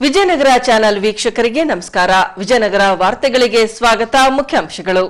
Vijayanagara channel ವೀಕ್ಷಕರಿಗೆ ನಮಸ್ಕಾರ ವಿಜಯನಗರ ವಾರ್ತೆಗಳಿಗೆ ಸ್ವಾಗತ ಮುಖ್ಯಾಂಶಗಳು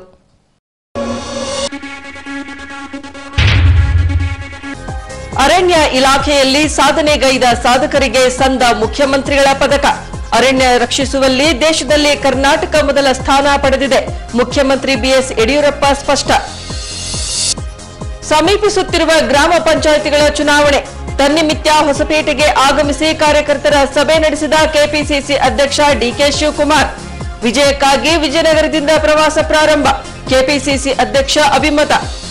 ಅರಣ್ಯ ಇಲಾಖೆಯಲ್ಲಿ ಸಾಧನೆಗೈದ ಸಾಧಕರಿಗೆ ಸಂದ ಮುಖ್ಯಮಂತ್ರಿಗಳ ಪದಕ ಅರಣ್ಯ ರಕ್ಷಿಸುವಲ್ಲಿ ದೇಶದಲ್ಲಿ ಕರ್ನಾಟಕ ಮೊದಲ ಸ್ಥಾನ ಪಡೆದಿದೆ ಮುಖ್ಯಮಂತ್ರಿ ಬಿಎಸ್ ಯಡಿಯೂರಪ್ಪ ಸ್ಪಷ್ಟ ಸಮೀಪಿಸುತ್ತಿರುವ ಗ್ರಾಮ ಪಂಚಾಯಿತಿಗಳ ಚುನಾವಣೆ ತನ್ನಿಮಿತ್ಯ ಹೊಸಪೇಟೆಗೆ ಆಗಮಿಸಿ ಕಾರ್ಯಕರ್ತರ ಸಭೆ ನಡೆಸಿದ ಕೆಪಿಸಿಸಿ ಅಧ್ಯಕ್ಷ ಡಿಕೆ ಶಿವಕುಮಾರ್ ವಿಜಯಕ್ಕಾಗಿ ವಿಜಯನಗರದಿಂದ ಪ್ರವಾಸ ಪ್ರಾರಂಭ ಕೆಪಿಸಿಸಿ ಅಧ್ಯಕ್ಷ ಅಭಿಮತ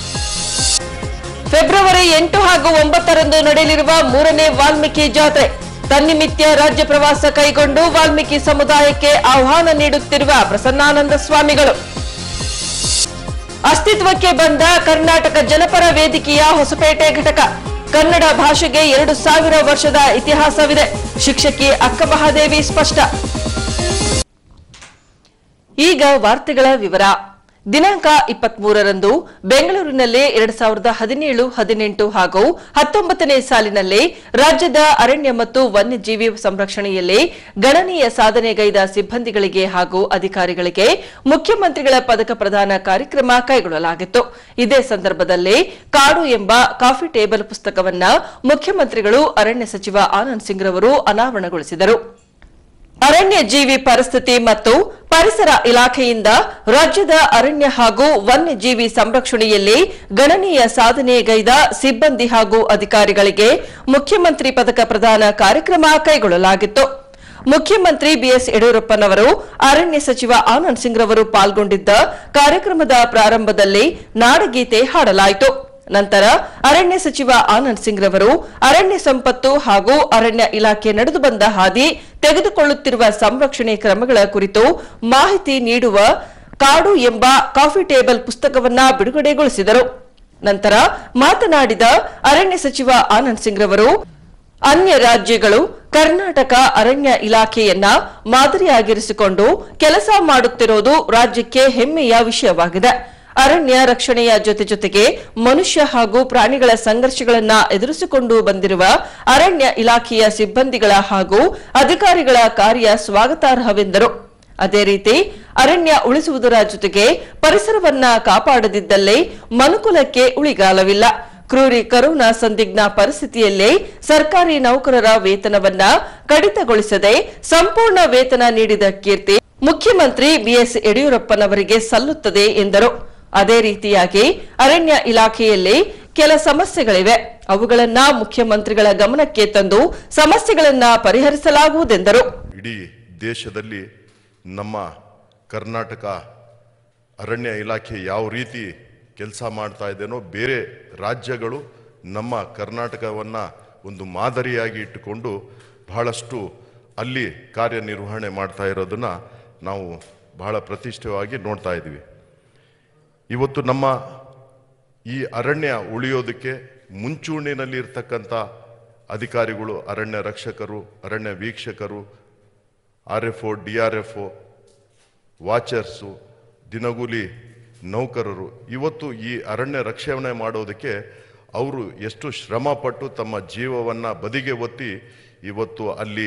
ಫೆಬ್ರವರಿ ಎಂಟು ಹಾಗೂ ಒಂಬತ್ತರಂದು ನಡೆಯಲಿರುವ ಮೂರನೇ ವಾಲ್ಮೀಕಿ ಜಾತ್ರೆ ತನ್ನಿಮಿತ್ಯ ರಾಜ್ಯ ಪ್ರವಾಸ ಕೈಗೊಂಡು ವಾಲ್ಮೀಕಿ ಸಮುದಾಯಕ್ಕೆ ಆಹ್ವಾನ ನೀಡುತ್ತಿರುವ ಪ್ರಸನ್ನಾನಂದ ಸ್ವಾಮಿಗಳು ಅಸ್ತಿತ್ವಕ್ಕೆ ಬಂದ ಕರ್ನಾಟಕ ಜನಪರ ವೇದಿಕೆಯ ಹೊಸಪೇಟೆ ಘಟಕ ಕನ್ನಡ ಭಾಷೆಗೆ ಎರಡು ಸಾವಿರ ವರ್ಷದ ಇತಿಹಾಸವಿದೆ ಶಿಕ್ಷಕಿ ಅಕ್ಕಮಹಾದೇವಿ ಸ್ಪಷ್ಟ ಈಗ ವಾರ್ತೆಗಳ ವಿವರ ದಿನಾಂಕ ಇಪ್ಪತ್ಮೂರರಂದು ಬೆಂಗಳೂರಿನಲ್ಲಿ ಎರಡ್ ಸಾವಿರದ ಹದಿನೇಳು ಹದಿನೆಂಟು ಹಾಗೂ ಹತ್ತೊಂಬತ್ತನೇ ಸಾಲಿನಲ್ಲಿ ರಾಜ್ಯದ ಅರಣ್ಯ ಮತ್ತು ವನ್ಯಜೀವಿ ಸಂರಕ್ಷಣೆಯಲ್ಲಿ ಗಣನೀಯ ಸಾಧನೆಗೈದ ಸಿಬ್ಬಂದಿಗಳಿಗೆ ಹಾಗೂ ಅಧಿಕಾರಿಗಳಿಗೆ ಮುಖ್ಯಮಂತ್ರಿಗಳ ಪದಕ ಪ್ರದಾನ ಕಾರ್ಯಕ್ರಮ ಕೈಗೊಳ್ಳಲಾಗಿತ್ತು ಇದೇ ಸಂದರ್ಭದಲ್ಲಿ ಕಾಡು ಎಂಬ ಕಾಫಿ ಟೇಬಲ್ ಪುಸ್ತಕವನ್ನ ಮುಖ್ಯಮಂತ್ರಿಗಳು ಅರಣ್ಯ ಸಚಿವ ಆನಂದ್ ಸಿಂಗ್ ರವರು ಅನಾವರಣಗೊಳಿಸಿದರು ಅರಣ್ಯ ಜೀವಿ ಪರಿಸ್ಥಿತಿ ಮತ್ತು ಪರಿಸರ ಇಲಾಖೆಯಿಂದ ರಾಜ್ಯದ ಅರಣ್ಯ ಹಾಗೂ ವನ್ಯಜೀವಿ ಸಂರಕ್ಷಣೆಯಲ್ಲಿ ಗಣನೀಯ ಸಾಧನೆಗೈದ ಸಿಬ್ಬಂದಿ ಹಾಗೂ ಅಧಿಕಾರಿಗಳಿಗೆ ಮುಖ್ಯಮಂತ್ರಿ ಪದಕ ಪ್ರದಾನ ಕಾರ್ಯಕ್ರಮ ಕೈಗೊಳ್ಳಲಾಗಿತ್ತು ಮುಖ್ಯಮಂತ್ರಿ ಬಿಎಸ್ ಯಡಿಯೂರಪ್ಪನವರು ಅರಣ್ಯ ಸಚಿವ ಆನಂದ್ ಸಿಂಗ್ ರವರು ಪಾಲ್ಗೊಂಡಿದ್ದ ಕಾರ್ಯಕ್ರಮದ ಪ್ರಾರಂಭದಲ್ಲಿ ನಾಡಗೀತೆ ಹಾಡಲಾಯಿತು ನಂತರ ಅರಣ್ಯ ಸಚಿವ ಆನಂದ್ ಸಿಂಗ್ ರವರು ಅರಣ್ಯ ಸಂಪತ್ತು ಹಾಗೂ ಅರಣ್ಯ ಇಲಾಖೆ ನಡೆದು ಬಂದ ಹಾದಿ ತೆಗೆದುಕೊಳ್ಳುತ್ತಿರುವ ಸಂರಕ್ಷಣೆ ಕ್ರಮಗಳ ಕುರಿತು ಮಾಹಿತಿ ನೀಡುವ ಕಾಡು ಎಂಬ ಕಾಫಿ ಟೇಬಲ್ ಪುಸ್ತಕವನ್ನ ಬಿಡುಗಡೆಗೊಳಿಸಿದರು ನಂತರ ಮಾತನಾಡಿದ ಅರಣ್ಯ ಸಚಿವ ಆನಂದ್ ಸಿಂಗ್ ರವರು ಅನ್ಯ ರಾಜ್ಯಗಳು ಕರ್ನಾಟಕ ಅರಣ್ಯ ಇಲಾಖೆಯನ್ನ ಮಾದರಿಯಾಗಿರಿಸಿಕೊಂಡು ಕೆಲಸ ಮಾಡುತ್ತಿರುವುದು ರಾಜ್ಯಕ್ಕೆ ಹೆಮ್ಮೆಯ ವಿಷಯವಾಗಿದೆ ಅರಣ್ಯ ರಕ್ಷಣೆಯ ಜೊತೆ ಜೊತೆಗೆ ಮನುಷ್ಯ ಹಾಗೂ ಪ್ರಾಣಿಗಳ ಸಂಘರ್ಷಗಳನ್ನ ಎದುರಿಸಿಕೊಂಡು ಬಂದಿರುವ ಅರಣ್ಯ ಇಲಾಖೆಯ ಸಿಬ್ಬಂದಿಗಳ ಹಾಗೂ ಅಧಿಕಾರಿಗಳ ಕಾರ್ಯ ಸ್ವಾಗತಾರ್ಹವೆಂದರು ಅದೇ ರೀತಿ ಅರಣ್ಯ ಉಳಿಸುವುದರ ಜೊತೆಗೆ ಪರಿಸರವನ್ನ ಕಾಪಾಡದಿದ್ದಲ್ಲಿ ಮನುಕುಲಕ್ಕೆ ಉಳಿಗಾಲವಿಲ್ಲ ಕ್ರೂರಿ ಕರೋನಾ ಸಂದಿಗ್ಧ ಪರಿಸ್ಥಿತಿಯಲ್ಲೇ ಸರ್ಕಾರಿ ನೌಕರರ ವೇತನವನ್ನ ಕಡಿತಗೊಳಿಸದೆ ಸಂಪೂರ್ಣ ವೇತನ ನೀಡಿದ ಕೀರ್ತಿ ಮುಖ್ಯಮಂತ್ರಿ ಬಿಎಸ್ ಯಡಿಯೂರಪ್ಪನವರಿಗೆ ಸಲ್ಲುತ್ತದೆ ಎಂದರು ಅದೇ ರೀತಿಯಾಗಿ ಅರಣ್ಯ ಇಲಾಖೆಯಲ್ಲಿ ಕೆಲ ಸಮಸ್ಯೆಗಳಿವೆ ಅವುಗಳನ್ನ ಮುಖ್ಯಮಂತ್ರಿಗಳ ಗಮನಕ್ಕೆ ತಂದು ಸಮಸ್ಯೆಗಳನ್ನ ಪರಿಹರಿಸಲಾಗುವುದೆಂದರು ಇಡೀ ದೇಶದಲ್ಲಿ ನಮ್ಮ ಕರ್ನಾಟಕ ಅರಣ್ಯ ಇಲಾಖೆ ಯಾವ ರೀತಿ ಕೆಲಸ ಮಾಡ್ತಾ ಇದೆನೋ ಬೇರೆ ರಾಜ್ಯಗಳು ನಮ್ಮ ಕರ್ನಾಟಕವನ್ನು ಒಂದು ಮಾದರಿಯಾಗಿ ಇಟ್ಟುಕೊಂಡು ಬಹಳಷ್ಟು ಅಲ್ಲಿ ಕಾರ್ಯನಿರ್ವಹಣೆ ಮಾಡ್ತಾ ಇರೋದನ್ನ ನಾವು ಬಹಳ ಪ್ರತಿಷ್ಠವಾಗಿ ನೋಡ್ತಾ ಇದ್ದೀವಿ ಇವತ್ತು ನಮ್ಮ ಈ ಅರಣ್ಯ ಉಳಿಯೋದಕ್ಕೆ ಮುಂಚೂಣಿನಲ್ಲಿ ಇರ್ತಕ್ಕಂಥ ಅಧಿಕಾರಿಗಳು ಅರಣ್ಯ ರಕ್ಷಕರು ಅರಣ್ಯ ವೀಕ್ಷಕರು R F O D R F O watchers ದಿನಗೂಲಿ ನೌಕರರು ಇವತ್ತು ಈ ಅರಣ್ಯ ರಕ್ಷಣೆ ಮಾಡೋದಕ್ಕೆ ಅವರು ಎಷ್ಟು ಶ್ರಮಪಟ್ಟು ತಮ್ಮ ಜೀವವನ್ನು ಬದಿಗೆ ಒತ್ತಿ ಇವತ್ತು ಅಲ್ಲಿ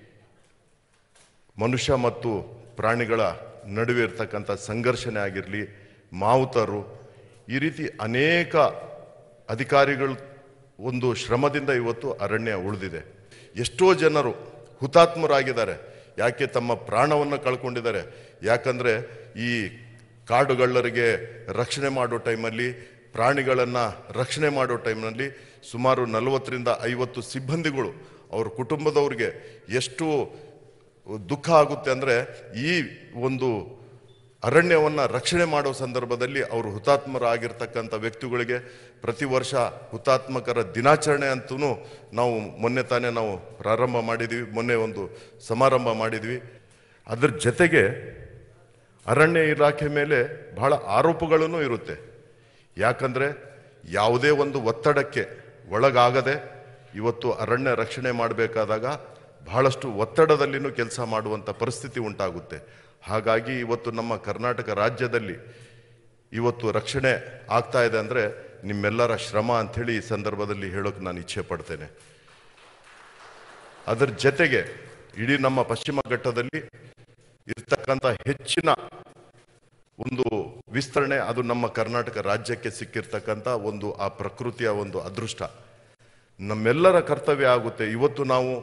ಮನುಷ್ಯ ಮತ್ತು ಪ್ರಾಣಿಗಳ ನಡುವೆ ಇರ್ತಕ್ಕಂಥ ಸಂಘರ್ಷಣೆ ಆಗಿರಲಿ ಮಾವುತರು ಈ ರೀತಿ ಅನೇಕ ಅಧಿಕಾರಿಗಳು ಒಂದು ಶ್ರಮದಿಂದ ಇವತ್ತು ಅರಣ್ಯ ಉಳಿದಿದೆ ಎಷ್ಟೋ ಜನರು ಹುತಾತ್ಮರಾಗಿದ್ದಾರೆ ಯಾಕೆ ತಮ್ಮ ಪ್ರಾಣವನ್ನು ಕಳ್ಕೊಂಡಿದ್ದಾರೆ ಯಾಕಂದರೆ ಈ ಕಾಡುಗಳ್ಳರಿಗೆ ರಕ್ಷಣೆ ಮಾಡೋ ಟೈಮಲ್ಲಿ ಪ್ರಾಣಿಗಳನ್ನು ರಕ್ಷಣೆ ಮಾಡೋ ಟೈಮ್ನಲ್ಲಿ ಸುಮಾರು ನಲವತ್ತರಿಂದ ಐವತ್ತು ಸಿಬ್ಬಂದಿಗಳು ಅವ್ರ ಕುಟುಂಬದವ್ರಿಗೆ ಎಷ್ಟು ದುಃಖ ಆಗುತ್ತೆ ಅಂದರೆ ಈ ಒಂದು ಅರಣ್ಯವನ್ನು ರಕ್ಷಣೆ ಮಾಡೋ ಸಂದರ್ಭದಲ್ಲಿ ಅವರು ಹುತಾತ್ಮರಾಗಿರ್ತಕ್ಕಂಥ ವ್ಯಕ್ತಿಗಳಿಗೆ ಪ್ರತಿ ವರ್ಷ ಹುತಾತ್ಮಕರ ದಿನಾಚರಣೆ ಅಂತೂ ನಾವು ಮೊನ್ನೆ ತಾನೇ ನಾವು ಪ್ರಾರಂಭ ಮಾಡಿದ್ವಿ ಮೊನ್ನೆ ಒಂದು ಸಮಾರಂಭ ಮಾಡಿದ್ವಿ ಅದ್ರ ಜೊತೆಗೆ ಅರಣ್ಯ ಇಲಾಖೆ ಮೇಲೆ ಬಹಳ ಆರೋಪಗಳೂ ಇರುತ್ತೆ ಯಾಕಂದರೆ ಯಾವುದೇ ಒಂದು ಒತ್ತಡಕ್ಕೆ ಒಳಗಾಗದೆ ಇವತ್ತು ಅರಣ್ಯ ರಕ್ಷಣೆ ಮಾಡಬೇಕಾದಾಗ ಬಹಳಷ್ಟು ಒತ್ತಡದಲ್ಲಿನೂ ಕೆಲಸ ಮಾಡುವಂಥ ಪರಿಸ್ಥಿತಿ ಉಂಟಾಗುತ್ತೆ ಹಾಗಾಗಿ ಇವತ್ತು ನಮ್ಮ ಕರ್ನಾಟಕ ರಾಜ್ಯದಲ್ಲಿ ಇವತ್ತು ರಕ್ಷಣೆ ಆಗ್ತಾ ಇದೆ ಅಂದರೆ ನಿಮ್ಮೆಲ್ಲರ ಶ್ರಮ ಅಂಥೇಳಿ ಈ ಸಂದರ್ಭದಲ್ಲಿ ಹೇಳೋಕೆ ನಾನು ಇಚ್ಛೆ ಪಡ್ತೇನೆ ಅದರ ಜೊತೆಗೆ ಇಡೀ ನಮ್ಮ ಪಶ್ಚಿಮ ಘಟ್ಟದಲ್ಲಿ ಇರ್ತಕ್ಕಂಥ ಹೆಚ್ಚಿನ ಒಂದು ವಿಸ್ತರಣೆ ಅದು ನಮ್ಮ ಕರ್ನಾಟಕ ರಾಜ್ಯಕ್ಕೆ ಸಿಕ್ಕಿರ್ತಕ್ಕಂಥ ಒಂದು ಆ ಪ್ರಕೃತಿಯ ಒಂದು ಅದೃಷ್ಟ ನಮ್ಮೆಲ್ಲರ ಕರ್ತವ್ಯ ಆಗುತ್ತೆ ಇವತ್ತು ನಾವು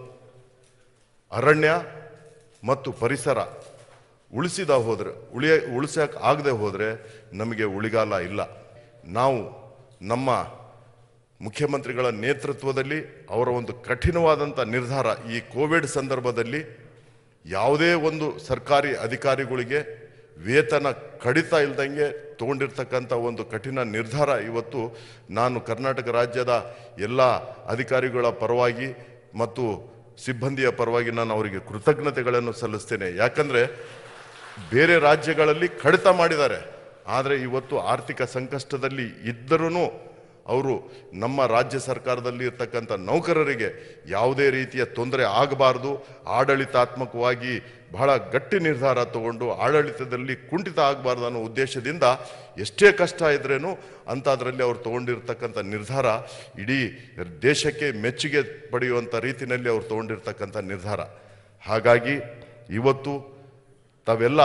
ಅರಣ್ಯ ಮತ್ತು ಪರಿಸರ ಉಳಿಸಿದ ಹೋದರೆ ಉಳಿಯ ಉಳಿಸಕ್ಕೆ ಆಗದೆ ಹೋದರೆ ನಮಗೆ ಉಳಿಗಾಲ ಇಲ್ಲ ನಾವು ನಮ್ಮ ಮುಖ್ಯಮಂತ್ರಿಗಳ ನೇತೃತ್ವದಲ್ಲಿ ಅವರ ಒಂದು ಕಠಿಣವಾದಂಥ ನಿರ್ಧಾರ ಈ ಕೋವಿಡ್ ಸಂದರ್ಭದಲ್ಲಿ ಯಾವುದೇ ಒಂದು ಸರ್ಕಾರಿ ಅಧಿಕಾರಿಗಳಿಗೆ ವೇತನ ಕಡಿತ ಇಲ್ದಂಗೆ ತಗೊಂಡಿರ್ತಕ್ಕಂಥ ಒಂದು ಕಠಿಣ ನಿರ್ಧಾರ ಇವತ್ತು ನಾನು ಕರ್ನಾಟಕ ರಾಜ್ಯದ ಎಲ್ಲ ಅಧಿಕಾರಿಗಳ ಪರವಾಗಿ ಮತ್ತು ಸಿಬ್ಬಂದಿಯ ಪರವಾಗಿ ನಾನು ಅವರಿಗೆ ಕೃತಜ್ಞತೆಗಳನ್ನು ಸಲ್ಲಿಸ್ತೇನೆ ಯಾಕಂದರೆ ಬೇರೆ ರಾಜ್ಯಗಳಲ್ಲಿ ಕಡಿತ ಮಾಡಿದ್ದಾರೆ ಆದರೆ ಇವತ್ತು ಆರ್ಥಿಕ ಸಂಕಷ್ಟದಲ್ಲಿ ಇದ್ದರೂ ಅವರು ನಮ್ಮ ರಾಜ್ಯ ಸರ್ಕಾರದಲ್ಲಿ ಇರ್ತಕ್ಕಂಥ ನೌಕರರಿಗೆ ಯಾವುದೇ ರೀತಿಯ ತೊಂದರೆ ಆಗಬಾರ್ದು ಆಡಳಿತಾತ್ಮಕವಾಗಿ ಬಹಳ ಗಟ್ಟಿ ನಿರ್ಧಾರ ತಗೊಂಡು ಆಡಳಿತದಲ್ಲಿ ಕುಂಠಿತ ಆಗಬಾರ್ದು ಅನ್ನೋ ಉದ್ದೇಶದಿಂದ ಎಷ್ಟೇ ಕಷ್ಟ ಇದ್ರೇನು ಅಂಥದ್ರಲ್ಲಿ ಅವ್ರು ತಗೊಂಡಿರ್ತಕ್ಕಂಥ ನಿರ್ಧಾರ ಇಡೀ ದೇಶಕ್ಕೆ ಮೆಚ್ಚುಗೆ ಪಡೆಯುವಂಥ ರೀತಿಯಲ್ಲಿ ಅವ್ರು ತಗೊಂಡಿರ್ತಕ್ಕಂಥ ನಿರ್ಧಾರ ಹಾಗಾಗಿ ಇವತ್ತು ತಾವೆಲ್ಲ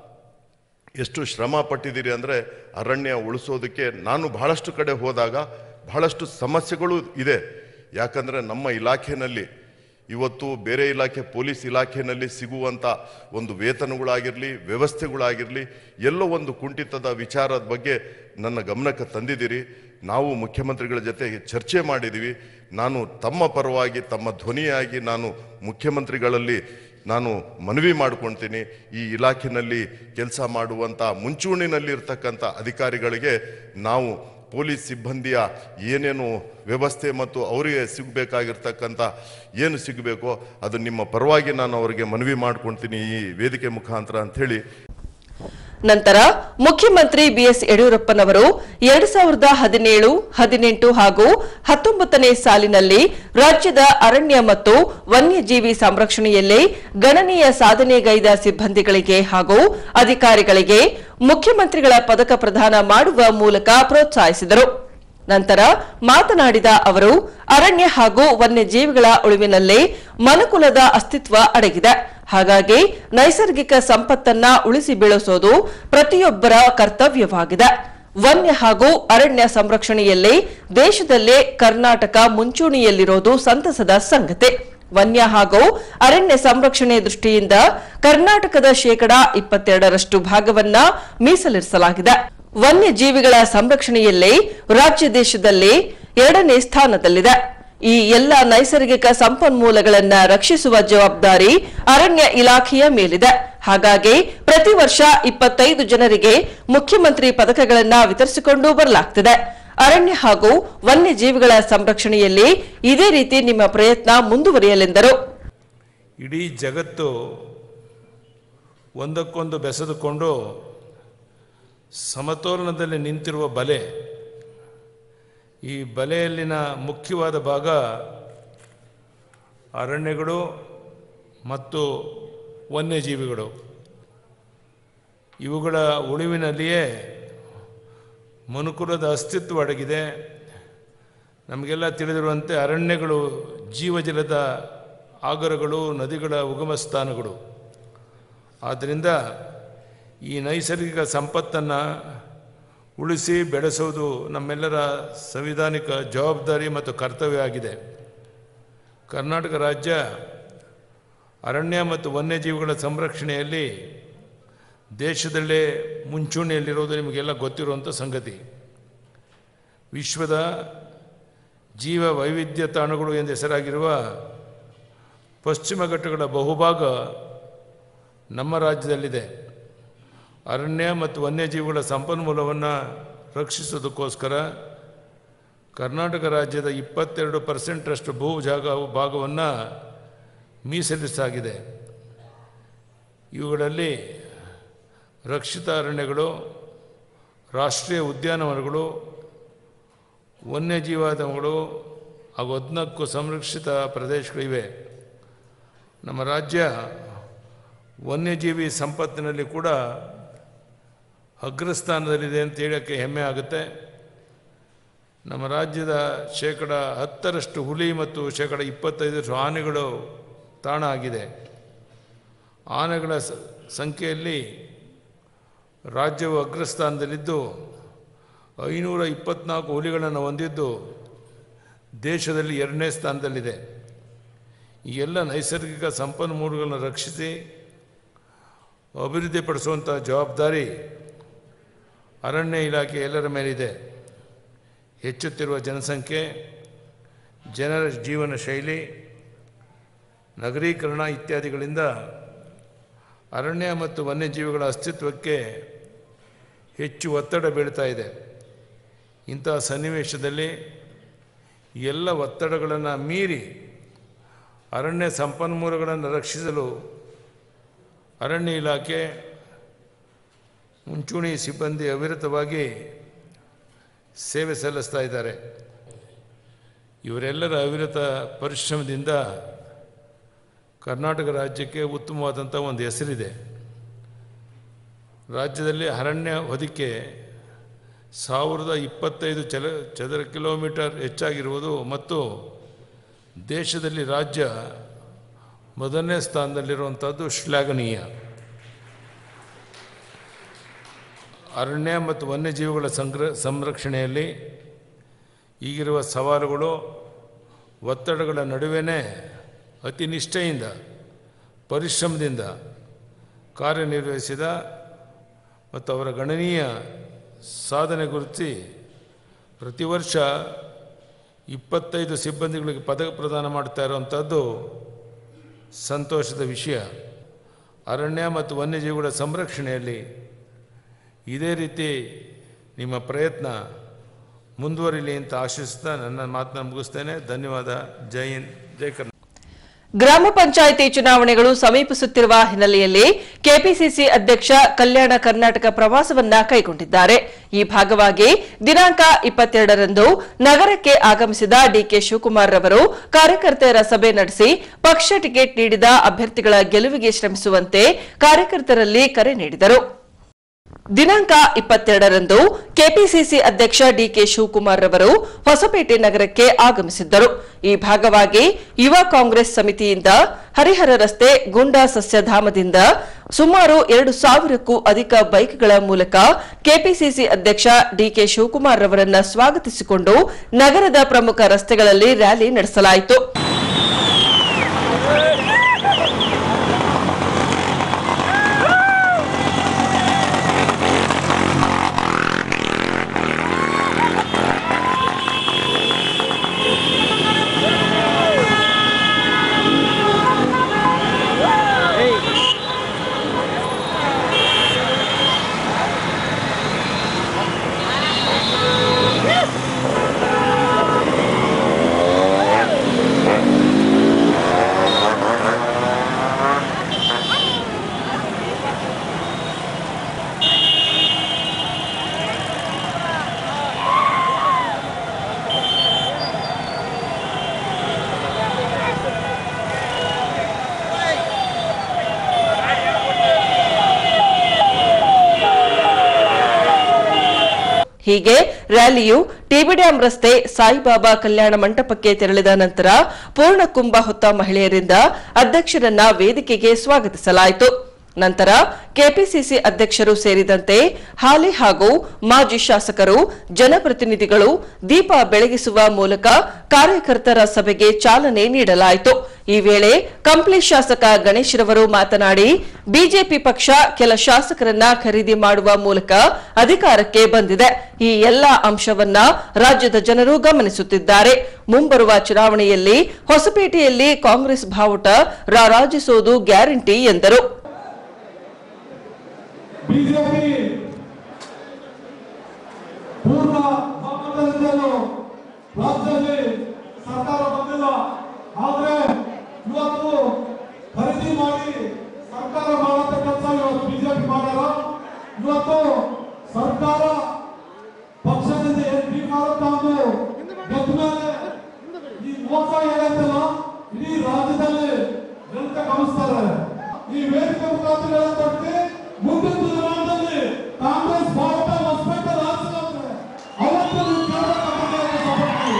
ಎಷ್ಟು ಶ್ರಮ ಪಟ್ಟಿದ್ದೀರಿ ಅಂದರೆ ಅರಣ್ಯ ಉಳಿಸೋದಕ್ಕೆ ನಾನು ಬಹಳಷ್ಟು ಕಡೆ ಹೋದಾಗ ಬಹಳಷ್ಟು ಸಮಸ್ಯೆಗಳು ಇದೆ ಯಾಕಂದರೆ ನಮ್ಮ ಇಲಾಖೆಯಲ್ಲಿ ಇವತ್ತು ಬೇರೆ ಇಲಾಖೆ ಪೊಲೀಸ್ ಇಲಾಖೆಯಲ್ಲಿ ಸಿಗುವಂಥ ಒಂದು ವೇತನಗಳಾಗಿರಲಿ ವ್ಯವಸ್ಥೆಗಳಾಗಿರಲಿ ಎಲ್ಲೋ ಒಂದು ಕುಂಠಿತದ ವಿಚಾರದ ಬಗ್ಗೆ ನನ್ನ ಗಮನಕ್ಕೆ ತಂದಿದ್ದೀರಿ ನಾವು ಮುಖ್ಯಮಂತ್ರಿಗಳ ಜೊತೆ ಚರ್ಚೆ ಮಾಡಿದ್ದೀವಿ ನಾನು ತಮ್ಮ ಪರವಾಗಿ ತಮ್ಮ ಧ್ವನಿಯಾಗಿ ನಾನು ಮುಖ್ಯಮಂತ್ರಿಗಳಲ್ಲಿ ನಾನು ಮನವಿ ಮಾಡ್ಕೊಳ್ತೀನಿ ಈ ಇಲಾಖೆಯಲ್ಲಿ ಕೆಲಸ ಮಾಡುವಂಥ ಮುಂಚೂಣಿನಲ್ಲಿ ಇರ್ತಕ್ಕಂಥ ಅಧಿಕಾರಿಗಳಿಗೆ ನಾವು ಪೊಲೀಸ್ ಸಿಬ್ಬಂದಿಯ ಏನೇನು ವ್ಯವಸ್ಥೆ ಮತ್ತು ಅವರಿಗೆ ಸಿಗಬೇಕಾಗಿರ್ತಕ್ಕಂಥ ಏನು ಸಿಗಬೇಕೋ ಅದು ನಿಮ್ಮ ಪರವಾಗಿ ನಾನು ಅವರಿಗೆ ಮನವಿ ಮಾಡ್ಕೊಳ್ತೀನಿ ಈ ವೇದಿಕೆ ಮುಖಾಂತರ ಅಂಥೇಳಿ ನಂತರ ಮುಖ್ಯಮಂತ್ರಿ ಬಿಎಸ್ ಯಡಿಯೂರಪ್ಪನವರು ಎರಡು ಸಾವಿರದ ಹದಿನೇಳು ಹದಿನೆಂಟು ಹಾಗೂ ಹತ್ತೊಂಬತ್ತನೇ ಸಾಲಿನಲ್ಲಿ ರಾಜ್ಯದ ಅರಣ್ಯ ಮತ್ತು ವನ್ಯಜೀವಿ ಸಂರಕ್ಷಣೆಯಲ್ಲಿ ಗಣನೀಯ ಸಾಧನೆಗೈದ ಸಿಬ್ಬಂದಿಗಳಿಗೆ ಹಾಗೂ ಅಧಿಕಾರಿಗಳಿಗೆ ಮುಖ್ಯಮಂತ್ರಿಗಳ ಪದಕ ಪ್ರದಾನ ಮಾಡುವ ಮೂಲಕ ಪ್ರೋತ್ಸಾಹಿಸಿದರು ನಂತರ ಮಾತನಾಡಿದ ಅವರು ಅರಣ್ಯ ಹಾಗೂ ವನ್ಯಜೀವಿಗಳ ಉಳಿವಿನಲ್ಲಿ ಮನುಕುಲದ ಅಸ್ತಿತ್ವ ಅಡಗಿದೆ ಹಾಗಾಗಿ ನೈಸರ್ಗಿಕ ಸಂಪತ್ತನ್ನ ಉಳಿಸಿ ಬೆಳೆಸೋದು ಪ್ರತಿಯೊಬ್ಬರ ಕರ್ತವ್ಯವಾಗಿದೆ ವನ್ಯ ಹಾಗೂ ಅರಣ್ಯ ಸಂರಕ್ಷಣೆಯಲ್ಲಿ ದೇಶದಲ್ಲೇ ಕರ್ನಾಟಕ ಮುಂಚೂಣಿಯಲ್ಲಿರೋದು ಸಂತಸದ ಸಂಗತಿ ವನ್ಯ ಹಾಗೂ ಅರಣ್ಯ ಸಂರಕ್ಷಣೆ ದೃಷ್ಟಿಯಿಂದ ಕರ್ನಾಟಕದ ಶೇಕಡಾ ಇಪ್ಪತ್ತೆರಡರಷ್ಟು ಭಾಗವನ್ನ ಮೀಸಲಿರಿಸಲಾಗಿದೆ ವನ್ಯಜೀವಿಗಳ ಸಂರಕ್ಷಣೆಯಲ್ಲಿ ರಾಜ್ಯ ದೇಶದಲ್ಲಿ ಎರಡನೇ ಸ್ಥಾನದಲ್ಲಿದೆ ಈ ಎಲ್ಲ ನೈಸರ್ಗಿಕ ಸಂಪನ್ಮೂಲಗಳನ್ನ ರಕ್ಷಿಸುವ ಜವಾಬ್ದಾರಿ ಅರಣ್ಯ ಇಲಾಖೆಯ ಮೇಲಿದೆ ಹಾಗಾಗಿ ಪ್ರತಿ ವರ್ಷ ಇಪ್ಪತ್ತೈದು ಜನರಿಗೆ ಮುಖ್ಯಮಂತ್ರಿ ಪದಕಗಳನ್ನ ವಿತರಿಸಿಕೊಂಡು ಬರಲಾಗ್ತಿದೆ ಅರಣ್ಯ ಹಾಗೂ ವನ್ಯಜೀವಿಗಳ ಸಂರಕ್ಷಣೆಯಲ್ಲಿ ಇದೇ ರೀತಿ ನಿಮ್ಮ ಪ್ರಯತ್ನ ಮುಂದುವರಿಯಲೆಂದರು ಇಡೀ ಜಗತ್ತು ಒಂದಕ್ಕೊಂದು ಬೆಸೆದುಕೊಂಡು ಸಮತೋಲನದಲ್ಲಿ ನಿಂತಿರುವ ಬಲೆ ಈ ಬಲೆಯಲ್ಲಿನ ಮುಖ್ಯವಾದ ಭಾಗ ಅರಣ್ಯಗಳು ಮತ್ತು ವನ್ಯಜೀವಿಗಳು ಇವುಗಳ ಉಳಿವಿನಲ್ಲಿಯೇ ಮನುಕುಲದ ಅಸ್ತಿತ್ವ ಅಡಗಿದೆ ನಮಗೆಲ್ಲ ತಿಳಿದಿರುವಂತೆ ಅರಣ್ಯಗಳು ಜೀವಜಲದ ಆಗರಗಳು ನದಿಗಳ ಉಗಮ ಸ್ಥಾನಗಳು ಆದ್ದರಿಂದ ಈ ನೈಸರ್ಗಿಕ ಸಂಪತ್ತನ್ನು ಉಳಿಸಿ ಬೆಳೆಸೋದು ನಮ್ಮೆಲ್ಲರ ಸಂವಿಧಾನಿಕ ಜವಾಬ್ದಾರಿ ಮತ್ತು ಕರ್ತವ್ಯ ಆಗಿದೆ ಕರ್ನಾಟಕ ರಾಜ್ಯ ಅರಣ್ಯ ಮತ್ತು ವನ್ಯಜೀವಿಗಳ ಸಂರಕ್ಷಣೆಯಲ್ಲಿ ದೇಶದಲ್ಲೇ ಮುಂಚೂಣಿಯಲ್ಲಿರೋದು ನಿಮಗೆಲ್ಲ ಗೊತ್ತಿರುವಂಥ ಸಂಗತಿ ವಿಶ್ವದ ಜೀವ ವೈವಿಧ್ಯ ತಾಣಗಳು ಎಂದು ಹೆಸರಾಗಿರುವ ಪಶ್ಚಿಮ ಘಟ್ಟಗಳ ಬಹುಭಾಗ ನಮ್ಮ ರಾಜ್ಯದಲ್ಲಿದೆ ಅರಣ್ಯ ಮತ್ತು ವನ್ಯಜೀವಿಗಳ ಸಂಪನ್ಮೂಲವನ್ನು ರಕ್ಷಿಸೋದಕ್ಕೋಸ್ಕರ ಕರ್ನಾಟಕ ರಾಜ್ಯದ ಇಪ್ಪತ್ತೆರಡು ಪರ್ಸೆಂಟರಷ್ಟು ಭೂ ಜಾಗ ಭಾಗವನ್ನು ಮೀಸಲಿಸಲಾಗಿದೆ ಇವುಗಳಲ್ಲಿ ರಕ್ಷಿತ ಅರಣ್ಯಗಳು ರಾಷ್ಟ್ರೀಯ ಉದ್ಯಾನವನಗಳು ವನ್ಯಜೀವಾಧಾಮಗಳು ಹಾಗೂ ಹದಿನಾಲ್ಕು ಸಂರಕ್ಷಿತ ಪ್ರದೇಶಗಳಿವೆ ನಮ್ಮ ರಾಜ್ಯ ವನ್ಯಜೀವಿ ಸಂಪತ್ತಿನಲ್ಲಿ ಕೂಡ ಅಗ್ರಸ್ಥಾನದಲ್ಲಿದೆ ಅಂತ ಹೇಳೋಕ್ಕೆ ಹೆಮ್ಮೆ ಆಗುತ್ತೆ ನಮ್ಮ ರಾಜ್ಯದ ಶೇಕಡ ಹತ್ತರಷ್ಟು ಹುಲಿ ಮತ್ತು ಶೇಕಡ ಇಪ್ಪತ್ತೈದರಷ್ಟು ಆನೆಗಳು ತಾಣ ಆಗಿದೆ ಆನೆಗಳ ಸ- ಸಂಖ್ಯೆಯಲ್ಲಿ ರಾಜ್ಯವು ಅಗ್ರಸ್ಥಾನದಲ್ಲಿದ್ದು ಐನೂರ ಇಪ್ಪತ್ನಾಲ್ಕು ಹುಲಿಗಳನ್ನು ಹೊಂದಿದ್ದು ದೇಶದಲ್ಲಿ ಎರಡನೇ ಸ್ಥಾನದಲ್ಲಿದೆ ಈ ಎಲ್ಲ ನೈಸರ್ಗಿಕ ಸಂಪನ್ಮೂಲಗಳನ್ನು ರಕ್ಷಿಸಿ ಅಭಿವೃದ್ಧಿಪಡಿಸುವಂಥ ಜವಾಬ್ದಾರಿ ಅರಣ್ಯ ಇಲಾಖೆ ಎಲ್ಲರ ಮೇಲಿದೆ ಹೆಚ್ಚುತ್ತಿರುವ ಜನಸಂಖ್ಯೆ ಜನರ ಜೀವನ ಶೈಲಿ ನಗರೀಕರಣ ಇತ್ಯಾದಿಗಳಿಂದ ಅರಣ್ಯ ಮತ್ತು ವನ್ಯಜೀವಿಗಳ ಅಸ್ತಿತ್ವಕ್ಕೆ ಹೆಚ್ಚು ಒತ್ತಡ ಬೀಳ್ತಾ ಇದೆ ಇಂತಹ ಸನ್ನಿವೇಶದಲ್ಲಿ ಎಲ್ಲ ಒತ್ತಡಗಳನ್ನು ಮೀರಿ ಅರಣ್ಯ ಸಂಪನ್ಮೂಲಗಳನ್ನು ರಕ್ಷಿಸಲು ಅರಣ್ಯ ಇಲಾಖೆ ಮುಂಚೂಣಿ ಸಿಬ್ಬಂದಿ ಅವಿರತವಾಗಿ ಸೇವೆ ಸಲ್ಲಿಸ್ತಾ ಇದ್ದಾರೆ ಇವರೆಲ್ಲರ ಅವಿರತ ಪರಿಶ್ರಮದಿಂದ ಕರ್ನಾಟಕ ರಾಜ್ಯಕ್ಕೆ ಉತ್ತಮವಾದಂಥ ಒಂದು ಹೆಸರಿದೆ ರಾಜ್ಯದಲ್ಲಿ ಅರಣ್ಯ ಹೊದಿಕೆ ಸಾವಿರದ ಇಪ್ಪತ್ತೈದು ಚಲ ಚದರ ಕಿಲೋಮೀಟರ್ ಹೆಚ್ಚಾಗಿರುವುದು ಮತ್ತು ದೇಶದಲ್ಲಿ ರಾಜ್ಯ ಮೊದಲನೇ ಸ್ಥಾನದಲ್ಲಿರುವಂಥದ್ದು ಶ್ಲಾಘನೀಯ ಅರಣ್ಯ ಮತ್ತು ವನ್ಯಜೀವಿಗಳ ಸಂಗ್ರ ಸಂರಕ್ಷಣೆಯಲ್ಲಿ ಈಗಿರುವ ಸವಾಲುಗಳು ಒತ್ತಡಗಳ ನಡುವೆನೇ ಅತಿ ನಿಷ್ಠೆಯಿಂದ ಪರಿಶ್ರಮದಿಂದ ಕಾರ್ಯನಿರ್ವಹಿಸಿದ ಮತ್ತು ಅವರ ಗಣನೀಯ ಸಾಧನೆ ಗುರುತಿಸಿ ಪ್ರತಿ ವರ್ಷ ಇಪ್ಪತ್ತೈದು ಸಿಬ್ಬಂದಿಗಳಿಗೆ ಪದಕ ಪ್ರದಾನ ಮಾಡ್ತಾ ಇರುವಂಥದ್ದು ಸಂತೋಷದ ವಿಷಯ ಅರಣ್ಯ ಮತ್ತು ವನ್ಯಜೀವಿಗಳ ಸಂರಕ್ಷಣೆಯಲ್ಲಿ ಇದೇ ರೀತಿ ನಿಮ್ಮ ಪ್ರಯತ್ನ ಮುಂದುವರಿಲಿ ಅಂತ ಆಶಿಸ್ತಾ ನನ್ನ ಮಾತನ್ನ ಮುಗಿಸ್ತೇನೆ ಧನ್ಯವಾದ ಜೈ ಹಿಂದ್ ಜೈ ಕರ್ನಾಟಕ ಗ್ರಾಮ ಪಂಚಾಯಿತಿ ಚುನಾವಣೆಗಳು ಸಮೀಪಿಸುತ್ತಿರುವ ಹಿನ್ನೆಲೆಯಲ್ಲಿ ಕೆಪಿಸಿಸಿ ಅಧ್ಯಕ್ಷ ಕಲ್ಯಾಣ ಕರ್ನಾಟಕ ಪ್ರವಾಸವನ್ನ ಕೈಗೊಂಡಿದ್ದಾರೆ ಈ ಭಾಗವಾಗಿ ದಿನಾಂಕ ಇಪ್ಪತ್ತೆರಡರಂದು ನಗರಕ್ಕೆ ಆಗಮಿಸಿದ ಡಿಕೆ ಶಿವಕುಮಾರ್ ರವರು ಕಾರ್ಯಕರ್ತೆಯರ ಸಭೆ ನಡೆಸಿ ಪಕ್ಷ ಟಿಕೆಟ್ ನೀಡಿದ ಅಭ್ಯರ್ಥಿಗಳ ಗೆಲುವಿಗೆ ಶ್ರಮಿಸುವಂತೆ ಕಾರ್ಯಕರ್ತರಲ್ಲಿ ಕರೆ ನೀಡಿದರು ದಿನಾಂಕ ಇಪ್ಪತ್ತೆರಡರಂದು ಕೆಪಿಸಿಸಿ ಅಧ್ಯಕ್ಷ ಡಿಕೆ ಶಿವಕುಮಾರ್ ರವರು ಹೊಸಪೇಟೆ ನಗರಕ್ಕೆ ಆಗಮಿಸಿದ್ದರು ಈ ಭಾಗವಾಗಿ ಯುವ ಕಾಂಗ್ರೆಸ್ ಸಮಿತಿಯಿಂದ ಹರಿಹರ ರಸ್ತೆ ಗುಂಡಾ ಸಸ್ಯಧಾಮದಿಂದ ಸುಮಾರು ಎರಡು ಸಾವಿರಕ್ಕೂ ಅಧಿಕ ಬೈಕ್ಗಳ ಮೂಲಕ ಕೆಪಿಸಿಸಿ ಅಧ್ಯಕ್ಷ ಡಿಕೆ ಶಿವಕುಮಾರ್ ರವರನ್ನ ಸ್ವಾಗತಿಸಿಕೊಂಡು ನಗರದ ಪ್ರಮುಖ ರಸ್ತೆಗಳಲ್ಲಿ ರ್ಯಾಲಿ ನಡೆಸಲಾಯಿತು ಹೀಗೆ ರ್ಯಾಲಿಯು ಟಿಬಿ ಡ್ಯಾಂ ರಸ್ತೆ ಸಾಯಿಬಾಬಾ ಕಲ್ಯಾಣ ಮಂಟಪಕ್ಕೆ ತೆರಳಿದ ನಂತರ ಪೂರ್ಣಕುಂಭ ಹೊತ್ತ ಮಹಿಳೆಯರಿಂದ ಅಧ್ಯಕ್ಷರನ್ನ ವೇದಿಕೆಗೆ ಸ್ವಾಗತಿಸಲಾಯಿತು ನಂತರ ಕೆಪಿಸಿಸಿ ಅಧ್ಯಕ್ಷರು ಸೇರಿದಂತೆ ಹಾಲಿ ಹಾಗೂ ಮಾಜಿ ಶಾಸಕರು ಜನಪ್ರತಿನಿಧಿಗಳು ದೀಪ ಬೆಳಗಿಸುವ ಮೂಲಕ ಕಾರ್ಯಕರ್ತರ ಸಭೆಗೆ ಚಾಲನೆ ನೀಡಲಾಯಿತು ಈ ವೇಳೆ ಕಂಪ್ಲಿ ಶಾಸಕ ಗಣೇಶ್ ರವರು ಮಾತನಾಡಿ ಬಿಜೆಪಿ ಪಕ್ಷ ಕೆಲ ಶಾಸಕರನ್ನ ಖರೀದಿ ಮಾಡುವ ಮೂಲಕ ಅಧಿಕಾರಕ್ಕೆ ಬಂದಿದೆ ಈ ಎಲ್ಲ ಅಂಶವನ್ನ ರಾಜ್ಯದ ಜನರು ಗಮನಿಸುತ್ತಿದ್ದಾರೆ ಮುಂಬರುವ ಚುನಾವಣೆಯಲ್ಲಿ ಹೊಸಪೇಟೆಯಲ್ಲಿ ಕಾಂಗ್ರೆಸ್ ಬಾವುಟ ರಾರಾಜಿಸುವುದು ಗ್ಯಾರಂಟಿ ಎಂದರು ಬಿಜೆಪಿ ಪೂರ್ಣ ಬಹುಮತದಿಂದಲೂ ರಾಜ್ಯದಲ್ಲಿ ಸರ್ಕಾರ ಬಂದಿಲ್ಲ ಆದ್ರೆ ಇವತ್ತು ಖರೀದಿ ಮಾಡಿ ಸರ್ಕಾರ ಮಾಡಂತ ಕೆಲಸ ಇವತ್ತು ಬಿಜೆಪಿ ಮಾಡ್ಯಾರ ಇವತ್ತು ಸರ್ಕಾರ ಪಕ್ಷದಿಂದ ಏನ್ ಬೇಕಾದ ತಾವು ಗೆದ್ದ ಮೇಲೆ ಈ ಮೋಸ ಏನೈತಲ್ಲ ಇಡೀ ರಾಜ್ಯದಲ್ಲಿ ಜನತೆ ಗಮನಿಸ್ತಾರೆ ಈ ವೇದಿಕೆ ಮುಖಾಂತರ ಹೇಳಲ್ಪಟ್ಟು ಮುಂದಿನ ದಿನಮಾನದಲ್ಲಿ ಕಾಂಗ್ರೆಸ್ ಬಾವುಟ ಹೊಸಪೇಟೆ ರಾಜ್ಯದಲ್ಲಿ ಅವತ್ತು ನೀವು ಕೇಳಬೇಕಾಗಿದೆ ಸಪೋರ್ಟ್ ಮಾಡಿ.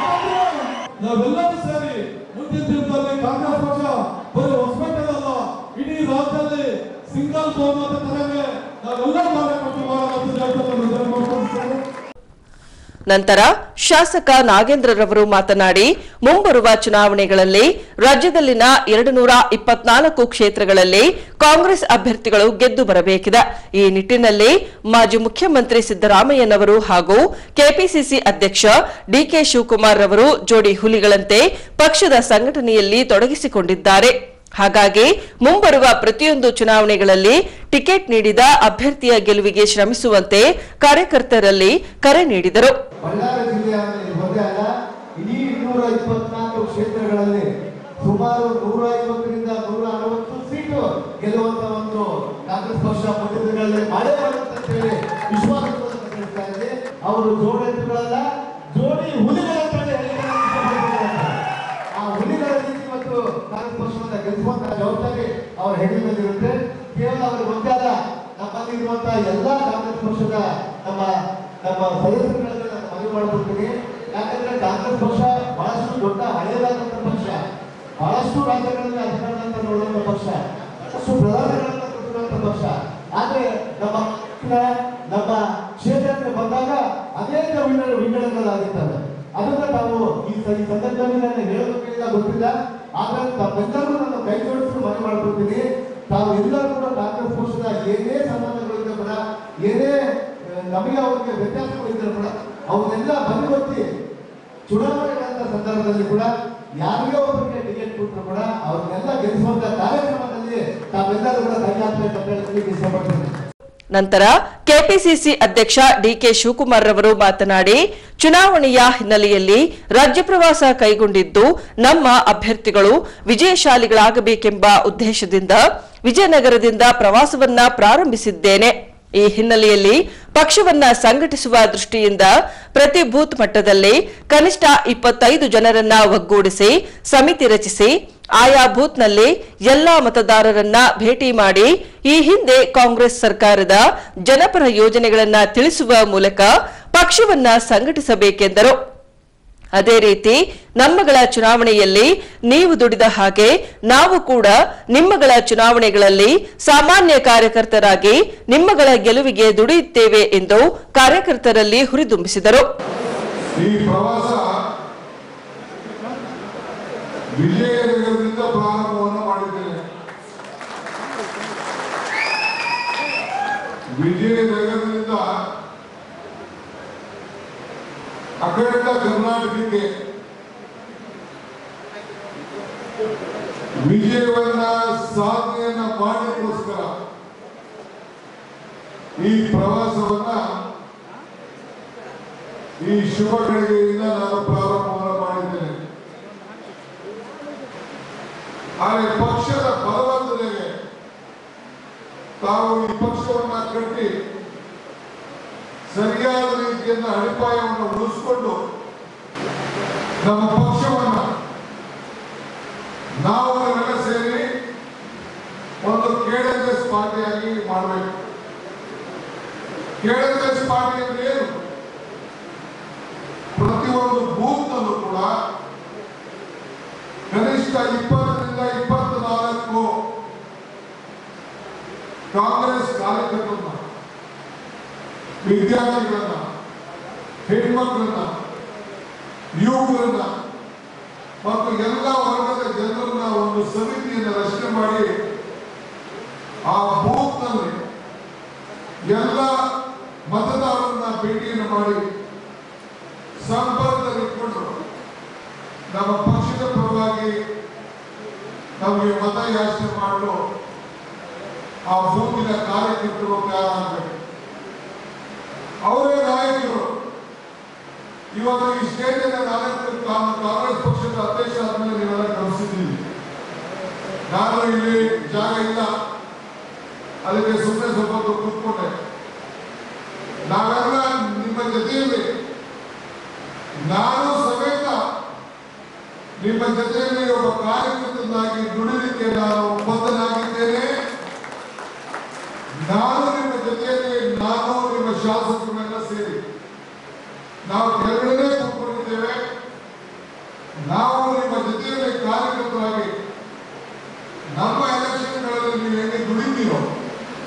ಯಾಕಂದ್ರೆ ನಾವೆಲ್ಲರೂ ಸೇರಿ ಮುಂದಿನ ದಿನದಲ್ಲಿ ಕಾಂಗ್ರೆಸ್ ಪಕ್ಷ ಬರೀ ಹೊಸಪೇಟೆದಲ್ಲ ಮತದಾನ ಬಹುಮತ ತನಗೆ ನಾವೆಲ್ಲ ಕಾರ್ಯಕರ್ತರು ಮಾಡೋಣ ಅಂತ ಹೇಳ್ತಾ ನಾನು ಇದನ್ನು ಮಾಡ್ಕೊಂಡಿದ್ದೇನೆ. ನಂತರ ಶಾಸಕ ನಾಗೇಂದ್ರರವರು ಮಾತನಾಡಿ ಮುಂಬರುವ ಚುನಾವಣೆಗಳಲ್ಲಿ ರಾಜ್ಯದಲ್ಲಿನ ಎರಡು ನೂರ ಇಪ್ಪತ್ನಾಲ್ಕು ಕ್ಷೇತ್ರಗಳಲ್ಲಿ ಕಾಂಗ್ರೆಸ್ ಅಭ್ಯರ್ಥಿಗಳು ಗೆದ್ದು ಬರಬೇಕಿದೆ ಈ ನಿಟ್ಟಿನಲ್ಲಿ ಮಾಜಿ ಮುಖ್ಯಮಂತ್ರಿ ಸಿದ್ದರಾಮಯ್ಯನವರು ಹಾಗೂ ಕೆಪಿಸಿಸಿ ಅಧ್ಯಕ್ಷ ಡಿಕೆ ಶಿವಕುಮಾರ್ ರವರು ಜೋಡಿ ಹುಲಿಗಳಂತೆ ಪಕ್ಷದ ಸಂಘಟನೆಯಲ್ಲಿ ತೊಡಗಿಸಿಕೊಂಡಿದ್ದಾರೆ ಹಾಗಾಗಿ ಮುಂಬರುವ ಪ್ರತಿಯೊಂದು ಚುನಾವಣೆಗಳಲ್ಲಿ ಟಿಕೆಟ್ ನೀಡಿದ ಅಭ್ಯರ್ಥಿಯ ಗೆಲುವಿಗೆ ಶ್ರಮಿಸುವಂತೆ ಕಾರ್ಯಕರ್ತರಲ್ಲಿ ಕರೆ ನೀಡಿದರು ಬಳ್ಳಾರಿ ಜಿಲ್ಲೆಯ ಒಂದೇ ಅಲ್ಲ ಇಡೀ ಇನ್ನೂರ ಇಪ್ಪತ್ನಾಲ್ಕು ಕ್ಷೇತ್ರಗಳಲ್ಲಿ ಸುಮಾರು ನೂರ ಐವತ್ತರಿಂದ ನೂರ ಅರವತ್ತು ಸೀಟು ಗೆಲ್ಲುವಂತ ಒಂದು ಕಾಂಗ್ರೆಸ್ ಪಕ್ಷ ಮುಂದಿನಗಳಲ್ಲಿ ಮಾಡೇ ಮಾಡುತ್ತೆ ಅಂತ ಹೇಳಿ ವಿಶ್ವಾಸವನ್ನು ತಿಳಿಸ್ತಾ ಇದೆ ಅವರು ಜೋಡೆತ್ತುಗಳಲ್ಲ ಜೋಡಿ ಹುಲಿಗಳಂತಾನೆ ಆ ಹುಲಿಗಳ ರೀತಿ ಮತ್ತು ಕಾಂಗ್ರೆಸ್ ಪಕ್ಷವನ್ನ ಗೆಲ್ಲಿಸುವಂತ ಜವಾಬ್ದಾರಿ ಅವರ ಹೆಗಲ ಮೇಲಿರುತ್ತೆ ಕೇವಲ ಅವರು ಒಂದೇ ಅಲ್ಲ ನಮ್ಮಲ್ಲಿ ಇರುವಂತಹ ಎಲ್ಲಾ ಕಾಂಗ್ರೆಸ್ ಪಕ್ಷದ ನಮ್ಮ ನಮ್ಮ ಸದಸ್ಯರುಗಳಿಗೆ ನಾನು ಮನವಿ ಮಾಡ್ಕೊಳ್ತೀನಿ ಯಾಕಂದ್ರೆ ಕಾಂಗ್ರೆಸ್ ಪಕ್ಷ ಬಹಳಷ್ಟು ದೊಡ್ಡ ಹಳೆಯದಾದಂತ ಪಕ್ಷ ಬಹಳಷ್ಟು ರಾಜ್ಯಗಳಲ್ಲಿ ಅಧಿಕಾರದಂತ ನೋಡುವಂತ ಪಕ್ಷ ಬಹಳಷ್ಟು ಪ್ರಧಾನಗಳನ್ನ ಕೊಟ್ಟಿರುವಂತ ಪಕ್ಷ ಆದ್ರೆ ನಮ್ಮ ಪಕ್ಷ, ನಮ್ಮ ಕ್ಷೇತ್ರಕ್ಕೆ ಬಂದಾಗ ಅನೇಕ ವಿಂಗಡ ವಿಂಗಡಣೆಗಳಾಗಿರ್ತವೆ ಅದನ್ನ ತಾವು ಈ ಸ- ಈ ಸಂದರ್ಭದಲ್ಲಿ ನಾನು ಹೇಳಬೇಕಿಲ್ಲ ಗೊತ್ತಿಲ್ಲ ಆದ್ರೆ ತಾವೆಲ್ಲರೂ ನನ್ನ ಕೈ ಜೋಡಿಸಿ ಮನವಿ ಮಾಡ್ಕೊಳ್ತೀನಿ ತಾವು ಎಲ್ಲರೂ ಕೂಡ ಕಾಂಗ್ರೆಸ್ ಪಕ್ಷದ ಏನೇ ಸಂಬಂಧಗಳಿದ್ದರೂ ಕೂಡ ಏನೇ ಆ, ನಮಗೆ ಅವರಿಗೆ ವ್ಯತ್ಯಾಸಗಳಿದ್ದರೂ ಕೂಡ ಅವನ್ನೆಲ್ಲ ಬದಿಗೊತ್ತಿ ಚುನಾವಣೆಗಳಂತ ಸಂದರ್ಭದಲ್ಲಿ ಕೂಡ ಯಾರಿಗೋ ಒಬ್ಬರಿಗೆ ಟಿಕೆಟ್ ಕೊಟ್ಟರು ಕೂಡ ಅವ್ರನ್ನೆಲ್ಲ ಗೆಲ್ಲಿಸುವಂತ ಕಾರ್ಯಕ್ರಮದಲ್ಲಿ ತಾವೆಲ್ಲರೂ ಕೂಡ ಕೈ ಹಾಕ್ಬೇಕು ಅಂತ ಹೇಳಲಿಕ್ಕೆ ಇಷ್ಟಪಡ್ತೀನಿ ನಂತರ ಕೆಪಿಸಿಸಿ ಅಧ್ಯಕ್ಷ ಡಿಕೆ ಶಿವಕುಮಾರ್ ರವರು ಮಾತನಾಡಿ ಚುನಾವಣೆಯ ಹಿನ್ನೆಲೆಯಲ್ಲಿ ರಾಜ್ಯ ಪ್ರವಾಸ ಕೈಗೊಂಡಿದ್ದು ನಮ್ಮ ಅಭ್ಯರ್ಥಿಗಳು ವಿಜಯಶಾಲಿಗಳಾಗಬೇಕೆಂಬ ಉದ್ದೇಶದಿಂದ ವಿಜಯನಗರದಿಂದ ಪ್ರವಾಸವನ್ನ ಪ್ರಾರಂಭಿಸಿದ್ದೇನೆ ಈ ಹಿನ್ನೆಲೆಯಲ್ಲಿ ಪಕ್ಷವನ್ನ ಸಂಘಟಿಸುವ ದೃಷ್ಟಿಯಿಂದ ಪ್ರತಿ ಬೂತ್ ಮಟ್ಟದಲ್ಲಿ ಕನಿಷ್ಠ ಇಪ್ಪತ್ತೈದು ಜನರನ್ನ ಒಗ್ಗೂಡಿಸಿ ಸಮಿತಿ ರಚಿಸಿ ಆಯಾ ಬೂತ್ನಲ್ಲಿ ಎಲ್ಲಾ ಮತದಾರರನ್ನ ಭೇಟಿ ಮಾಡಿ ಈ ಹಿಂದೆ ಕಾಂಗ್ರೆಸ್ ಸರ್ಕಾರದ ಜನಪರ ಯೋಜನೆಗಳನ್ನ ತಿಳಿಸುವ ಮೂಲಕ ಪಕ್ಷವನ್ನ ಸಂಘಟಿಸಬೇಕೆಂದರು ಅದೇ ರೀತಿ ನಮ್ಮಗಳ ಚುನಾವಣೆಯಲ್ಲಿ ನೀವು ದುಡಿದ ಹಾಗೆ ನಾವು ಕೂಡ ನಿಮ್ಮಗಳ ಚುನಾವಣೆಗಳಲ್ಲಿ ಸಾಮಾನ್ಯ ಕಾರ್ಯಕರ್ತರಾಗಿ ನಿಮ್ಮಗಳ ಗೆಲುವಿಗೆ ದುಡಿಯುತ್ತೇವೆ ಎಂದು ಕಾರ್ಯಕರ್ತರಲ್ಲಿ ಹುರಿದುಂಬಿಸಿದರು ಈ ಪ್ರವಾಸ ವಿಜಯನಗರದಿಂದ ಪ್ರಾರಂಭವನ್ನು ಮಾಡಿದ್ದೇನೆ ವಿಜಯನಗರದಿಂದ ಅಖಂಡ ಕರ್ನಾಟಕಕ್ಕೆ ವಿಜಯವನ್ನ ಸಾಧನೆಯನ್ನ ಮಾಡಲಿಕ್ಕೋಸ್ಕರ ಈ ಪ್ರವಾಸವನ್ನ ಈ ಶುಭ ಗಳಿಗೆಯಿಂದ ನಾನು ಪ್ರಾರಂಭವನ್ನು ಮಾಡಿದ್ದೇನೆ ಆದರೆ ಪಕ್ಷದ ಬಲವರ್ಧನೆಗೆ ತಾವು ಈ ಪಕ್ಷವನ್ನ ಕಟ್ಟಿ ಸರಿಯಾದ ರೀತಿಯಿಂದ ಅಡಿಪಾಯವನ್ನು ಉಳಿಸಿಕೊಂಡು ನಮ್ಮ ಪಕ್ಷವನ್ನ ನಾವು ನಾವೆಲ್ಲ ಸೇರಿ ಒಂದು ಕೆಡಿಎಸ್ ಪಾರ್ಟಿಯಾಗಿ ಮಾಡಬೇಕು ಕೆಡಿಎಸ್ ಪಾರ್ಟಿ ಅಂದ್ರೆ ಏನು ಪ್ರತಿಯೊಂದು ಬೂತ್ನಲ್ಲೂ ಕೂಡ ಕನಿಷ್ಠ ಇಪ್ಪತ್ತರಿಂದ ಇಪ್ಪತ್ನಾಲ್ಕು ಕಾಂಗ್ರೆಸ್ ಕಾರ್ಯಕರ್ತರನ್ನ ವಿದ್ಯಾರ್ಥಿಗಳನ್ನ ಹೆಣ್ಮಕ್ಳನ್ನ ಯುವಕರನ್ನ ಮತ್ತು ಎಲ್ಲ ವರ್ಗದ ಜನರನ್ನ ಒಂದು ಸಮಿತಿಯನ್ನು ರಚನೆ ಮಾಡಿ ಆ ಬೂತ್ನಲ್ಲಿ ಎಲ್ಲ ಮತದಾರರನ್ನ ಭೇಟಿಯನ್ನು ಮಾಡಿ ಸಂಪರ್ಕದಲ್ಲಿಟ್ಕೊಂಡು ನಮ್ಮ ಪಕ್ಷದ ಪರವಾಗಿ ನಮಗೆ ಮತ ಯಾಚನೆ ಮಾಡಲು ಆ ಬೂತಿನ ಕಾರ್ಯಕರ್ತರು ತಯಾರಾಗಬೇಕು ಅವರೇ ನಾಯಕರು ಇವತ್ತು ಈ ಸ್ಟೇಜಿನ ನಾಯಕರು ಕಾಂಗ್- ಕಾಂಗ್ರೆಸ್ ಪಕ್ಷದ ಅಧ್ಯಕ್ಷ ಆದ್ಮೇಲೆ ನೀವೆಲ್ಲ ಗಮನಿಸಿದ್ದೀವಿ ನಾನು ಇಲ್ಲಿ ಜಾಗ ಇಲ್ಲ ಅದಕ್ಕೆ ಸುಮ್ಮನೆ ಸ್ವಲ್ಪ ಹೊತ್ತು ಕೂತ್ಕೊಂಡೆ ನಾವೆಲ್ಲ ನಿಮ್ಮ ಜೊತೆಯಲ್ಲಿ ನಾನು ಸಮೇತ ನಿಮ್ಮ ಜೊತೆಯಲ್ಲಿ ಒಬ್ಬ ಕಾರ್ಯಕರ್ತನಾಗಿ ದುಡಿಲಿಕ್ಕೆ ನಾನು ಬದ್ಧನಾಗಿದ್ದೇನೆ ನಾನು ನಿಮ್ಮ ಜೊತೆಯಲ್ಲಿ ನಾನು ನಿಮ್ಮ ಶಾಸಕರನ್ನೆಲ್ಲ ಸೇರಿ ನಾವು ಕೆಳಗಡೆ ಕೂತ್ಕೊಂಡಿದ್ದೇವೆ ನಾವು ನಿಮ್ಮ ಜೊತೆಯಲ್ಲಿ ಕಾರ್ಯಕರ್ತರಾಗಿ ನಮ್ಮ ಎಲೆಕ್ಷನ್ಗಳಲ್ಲಿ ನೀವು ಹೆಂಗೆ ದುಡಿತೀರೋ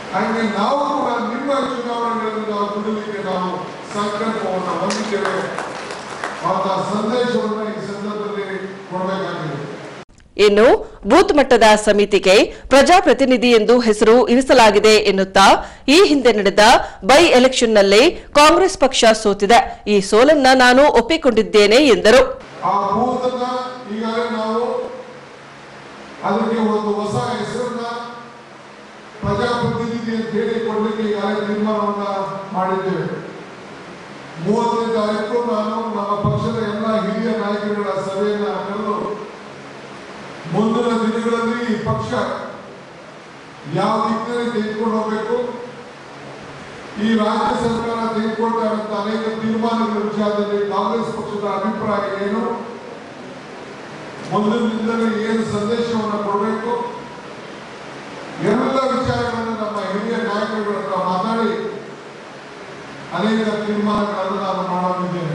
ಹಾಗೆ ನಾವು ಕೂಡ ನಿಮ್ಮ ಚುನಾವಣೆಗಳಲ್ಲಿ ನಾವು ದುಡಿಲಿಕ್ಕೆ ನಾವು ಸಂಕಲ್ಪವನ್ನು ಹೊಂದಿದ್ದೇವೆ ಅಂತ ಸಂದೇಶವನ್ನು ಈ ಸಂದರ್ಭದಲ್ಲಿ ಕೊಡಬೇಕಾಗಿದೆ ಇನ್ನು ಬೂತ್ ಮಟ್ಟದ ಸಮಿತಿಗೆ ಪ್ರಜಾಪ್ರತಿನಿಧಿ ಎಂದು ಹೆಸರು ಇರಿಸಲಾಗಿದೆ ಎನ್ನುತ್ತಾ ಈ ಹಿಂದೆ ನಡೆದ ಬೈ ಎಲೆಕ್ಷನ್ನಲ್ಲಿ ಕಾಂಗ್ರೆಸ್ ಪಕ್ಷ ಸೋತಿದೆ ಈ ಸೋಲನ್ನ ನಾನು ಒಪ್ಪಿಕೊಂಡಿದ್ದೇನೆ ಎಂದರು ಆ ಬೂತನ್ನ ಈಗಾಗಲೇ ನಾವು ಅದಕ್ಕೆ ಒಂದು ಹೊಸ ಹೆಸರನ್ನ ಪ್ರಜಾಪ್ರತಿನಿಧಿ ಅಂತ ಹೇಳಿ ಕೊಡ್ಲಿಕ್ಕೆ ಈಗಾಗಲೇ ತೀರ್ಮಾನವನ್ನ ಮಾಡಿದ್ದೇವೆ ಮೂವತ್ತನೇ ತಾರೀಕು ನಾನು ನಮ್ಮ ಪಕ್ಷದ ಎಲ್ಲ ಹಿರಿಯ ನಾಯಕರುಗಳ ಸಭೆಯನ್ನ ಕರೆದು ಮುಂದಿನ ದಿನಗಳಲ್ಲಿ ಈ ಪಕ್ಷ ಯಾವ ದಿಕ್ಕಿನಲ್ಲಿ ತೆಗೆದುಕೊಂಡು ಹೋಗಬೇಕು ಈ ರಾಜ್ಯ ಸರ್ಕಾರ ತೆಗೆದುಕೊಳ್ತಾ ಇರುವಂತಹ ಅನೇಕ ತೀರ್ಮಾನಗಳ ವಿಚಾರದಲ್ಲಿ ಕಾಂಗ್ರೆಸ್ ಪಕ್ಷದ ಅಭಿಪ್ರಾಯ ಏನು ಮುಂದಿನ ದಿನದಲ್ಲಿ ಏನು ಸಂದೇಶವನ್ನು ಕೊಡಬೇಕು ಎಲ್ಲ ವಿಚಾರಗಳನ್ನು ನಮ್ಮ ಹಿರಿಯ ನಾಯಕರುಗಳ ಹತ್ರ ಮಾತಾಡಿ ಅನೇಕ ತೀರ್ಮಾನಗಳನ್ನು ನಾನು ಮಾಡಲಿದ್ದೇನೆ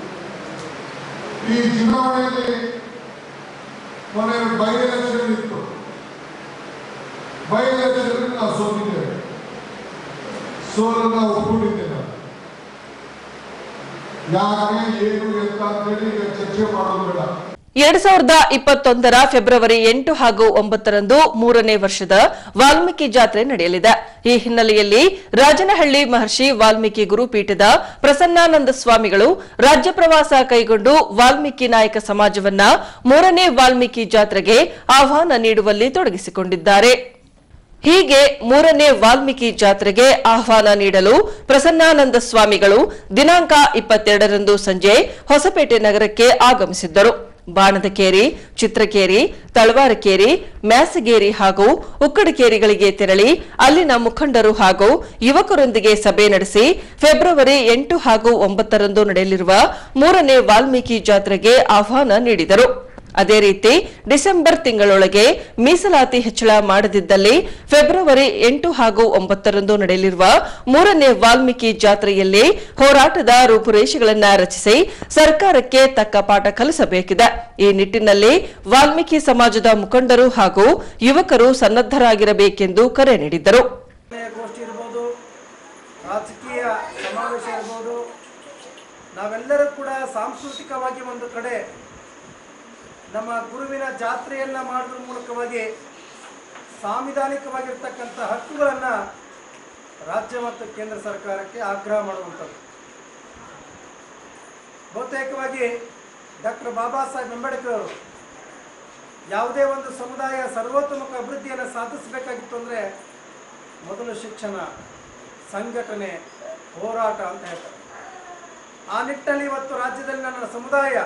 ಈ ಚುನಾವಣೆಯಲ್ಲಿ ಮೊನ್ನೆ ಬೈ ಎಲೆಕ್ಷನ್ ಇತ್ತು ಬೈ ಎಲೆಕ್ಷನ್ ನಾವು ಸೋತಿದ್ದೇವೆ ಸೋಲನ್ನ ಒಪ್ಪಿಕೊಂಡಿದ್ದೇನೆ ಯಾಕೆ ಏನು ಎಂತ ಅಂತೇಳಿ ಈಗ ಚರ್ಚೆ ಮಾಡೋದು ಬೇಡ ಎರಡ್ ಸಾವಿರದ ಇಪ್ಪತ್ತೊಂದರ ಫೆಬ್ರವರಿ ಎಂಟು ಹಾಗೂ ಒಂಬತ್ತರಂದು ಮೂರನೇ ವರ್ಷದ ವಾಲ್ಮೀಕಿ ಜಾತ್ರೆ ನಡೆಯಲಿದೆ ಈ ಹಿನ್ನೆಲೆಯಲ್ಲಿ ರಾಜನಹಳ್ಳಿ ಮಹರ್ಷಿ ವಾಲ್ಮೀಕಿ ಗುರುಪೀಠದ ಪ್ರಸನ್ನಾನಂದ ಸ್ವಾಮಿಗಳು ರಾಜ್ಯ ಪ್ರವಾಸ ಕೈಗೊಂಡು ವಾಲ್ಮೀಕಿ ನಾಯಕ ಸಮಾಜವನ್ನ ಮೂರನೇ ವಾಲ್ಮೀಕಿ ಜಾತ್ರೆಗೆ ಆಹ್ವಾನ ನೀಡುವಲ್ಲಿ ತೊಡಗಿಸಿಕೊಂಡಿದ್ದಾರೆ ಹೀಗೆ ಮೂರನೇ ವಾಲ್ಮೀಕಿ ಜಾತ್ರೆಗೆ ಆಹ್ವಾನ ನೀಡಲು ಪ್ರಸನ್ನಾನಂದ ಸ್ವಾಮಿಗಳು ದಿನಾಂಕ ಇಪ್ಪತ್ತೆರಡರಂದು ಸಂಜೆ ಹೊಸಪೇಟೆ ನಗರಕ್ಕೆ ಆಗಮಿಸಿದ್ದರು ಬಾಣದಕೇರಿ ಚಿತ್ರಕೇರಿ ತಳವಾರಕೇರಿ ಮ್ಯಾಸಗೇರಿ ಹಾಗೂ ಉಕ್ಕಡಕೇರಿಗಳಿಗೆ ತೆರಳಿ ಅಲ್ಲಿನ ಮುಖಂಡರು ಹಾಗೂ ಯುವಕರೊಂದಿಗೆ ಸಭೆ ನಡೆಸಿ ಫೆಬ್ರವರಿ ಎಂಟು ಹಾಗೂ ಒಂಬತ್ತರಂದು ನಡೆಯಲಿರುವ ಮೂರನೇ ವಾಲ್ಮೀಕಿ ಜಾತ್ರೆಗೆ ಆಹ್ವಾನ ನೀಡಿದರು ಅದೇ ರೀತಿ ಡಿಸೆಂಬರ್ ತಿಂಗಳೊಳಗೆ ಮೀಸಲಾತಿ ಹೆಚ್ಚಳ ಮಾಡದಿದ್ದಲ್ಲಿ ಫೆಬ್ರವರಿ ಎಂಟು ಹಾಗೂ ಒಂಬತ್ತರಂದು ನಡೆಯಲಿರುವ ಮೂರನೇ ವಾಲ್ಮೀಕಿ ಜಾತ್ರೆಯಲ್ಲಿ ಹೋರಾಟದ ರೂಪುರೇಷೆಗಳನ್ನು ರಚಿಸಿ ಸರ್ಕಾರಕ್ಕೆ ತಕ್ಕ ಪಾಠ ಕಲಿಸಬೇಕಿದೆ ಈ ನಿಟ್ಟಿನಲ್ಲಿ ವಾಲ್ಮೀಕಿ ಸಮಾಜದ ಮುಖಂಡರು ಹಾಗೂ ಯುವಕರು ಸನ್ನದ್ದರಾಗಿರಬೇಕೆಂದು ಕರೆ ನೀಡಿದ್ದರು ಗೋಷ್ಠಿ ಇರ್ಬೋದು ರಾಜಕೀಯ ಸಮಾವೇಶ ಇರ್ಬೋದು ನಾವೆಲ್ಲರೂ ಕೂಡ ಸಾಂಸ್ಕೃತಿಕವಾಗಿ ಒಂದು ಕಡೆ ನಮ್ಮ ಗುರುವಿನ ಜಾತ್ರೆಯನ್ನ ಮಾಡೋದ್ರ ಮೂಲಕವಾಗಿ ಸಾಂವಿಧಾನಿಕವಾಗಿರ್ತಕ್ಕಂಥ ಹಕ್ಕುಗಳನ್ನು ರಾಜ್ಯ ಮತ್ತು ಕೇಂದ್ರ ಸರ್ಕಾರಕ್ಕೆ ಆಗ್ರಹ ಮಾಡುವಂಥದ್ದು ಬಹುತೇಕವಾಗಿ ಡಾಕ್ಟರ್ ಬಾಬಾ ಸಾಹೇಬ್ ಅಂಬೇಡ್ಕರ್ ಅವರು ಯಾವುದೇ ಒಂದು ಸಮುದಾಯ ಸರ್ವತೋಮುಖ ಅಭಿವೃದ್ಧಿಯನ್ನು ಸಾಧಿಸಬೇಕಾಗಿತ್ತು ಅಂದರೆ ಮೊದಲು ಶಿಕ್ಷಣ ಸಂಘಟನೆ ಹೋರಾಟ ಅಂತ ಹೇಳ್ತಾರೆ ಆ ನಿಟ್ಟಿನಲ್ಲಿ ಇವತ್ತು ರಾಜ್ಯದಲ್ಲಿ ನನ್ನ ಸಮುದಾಯ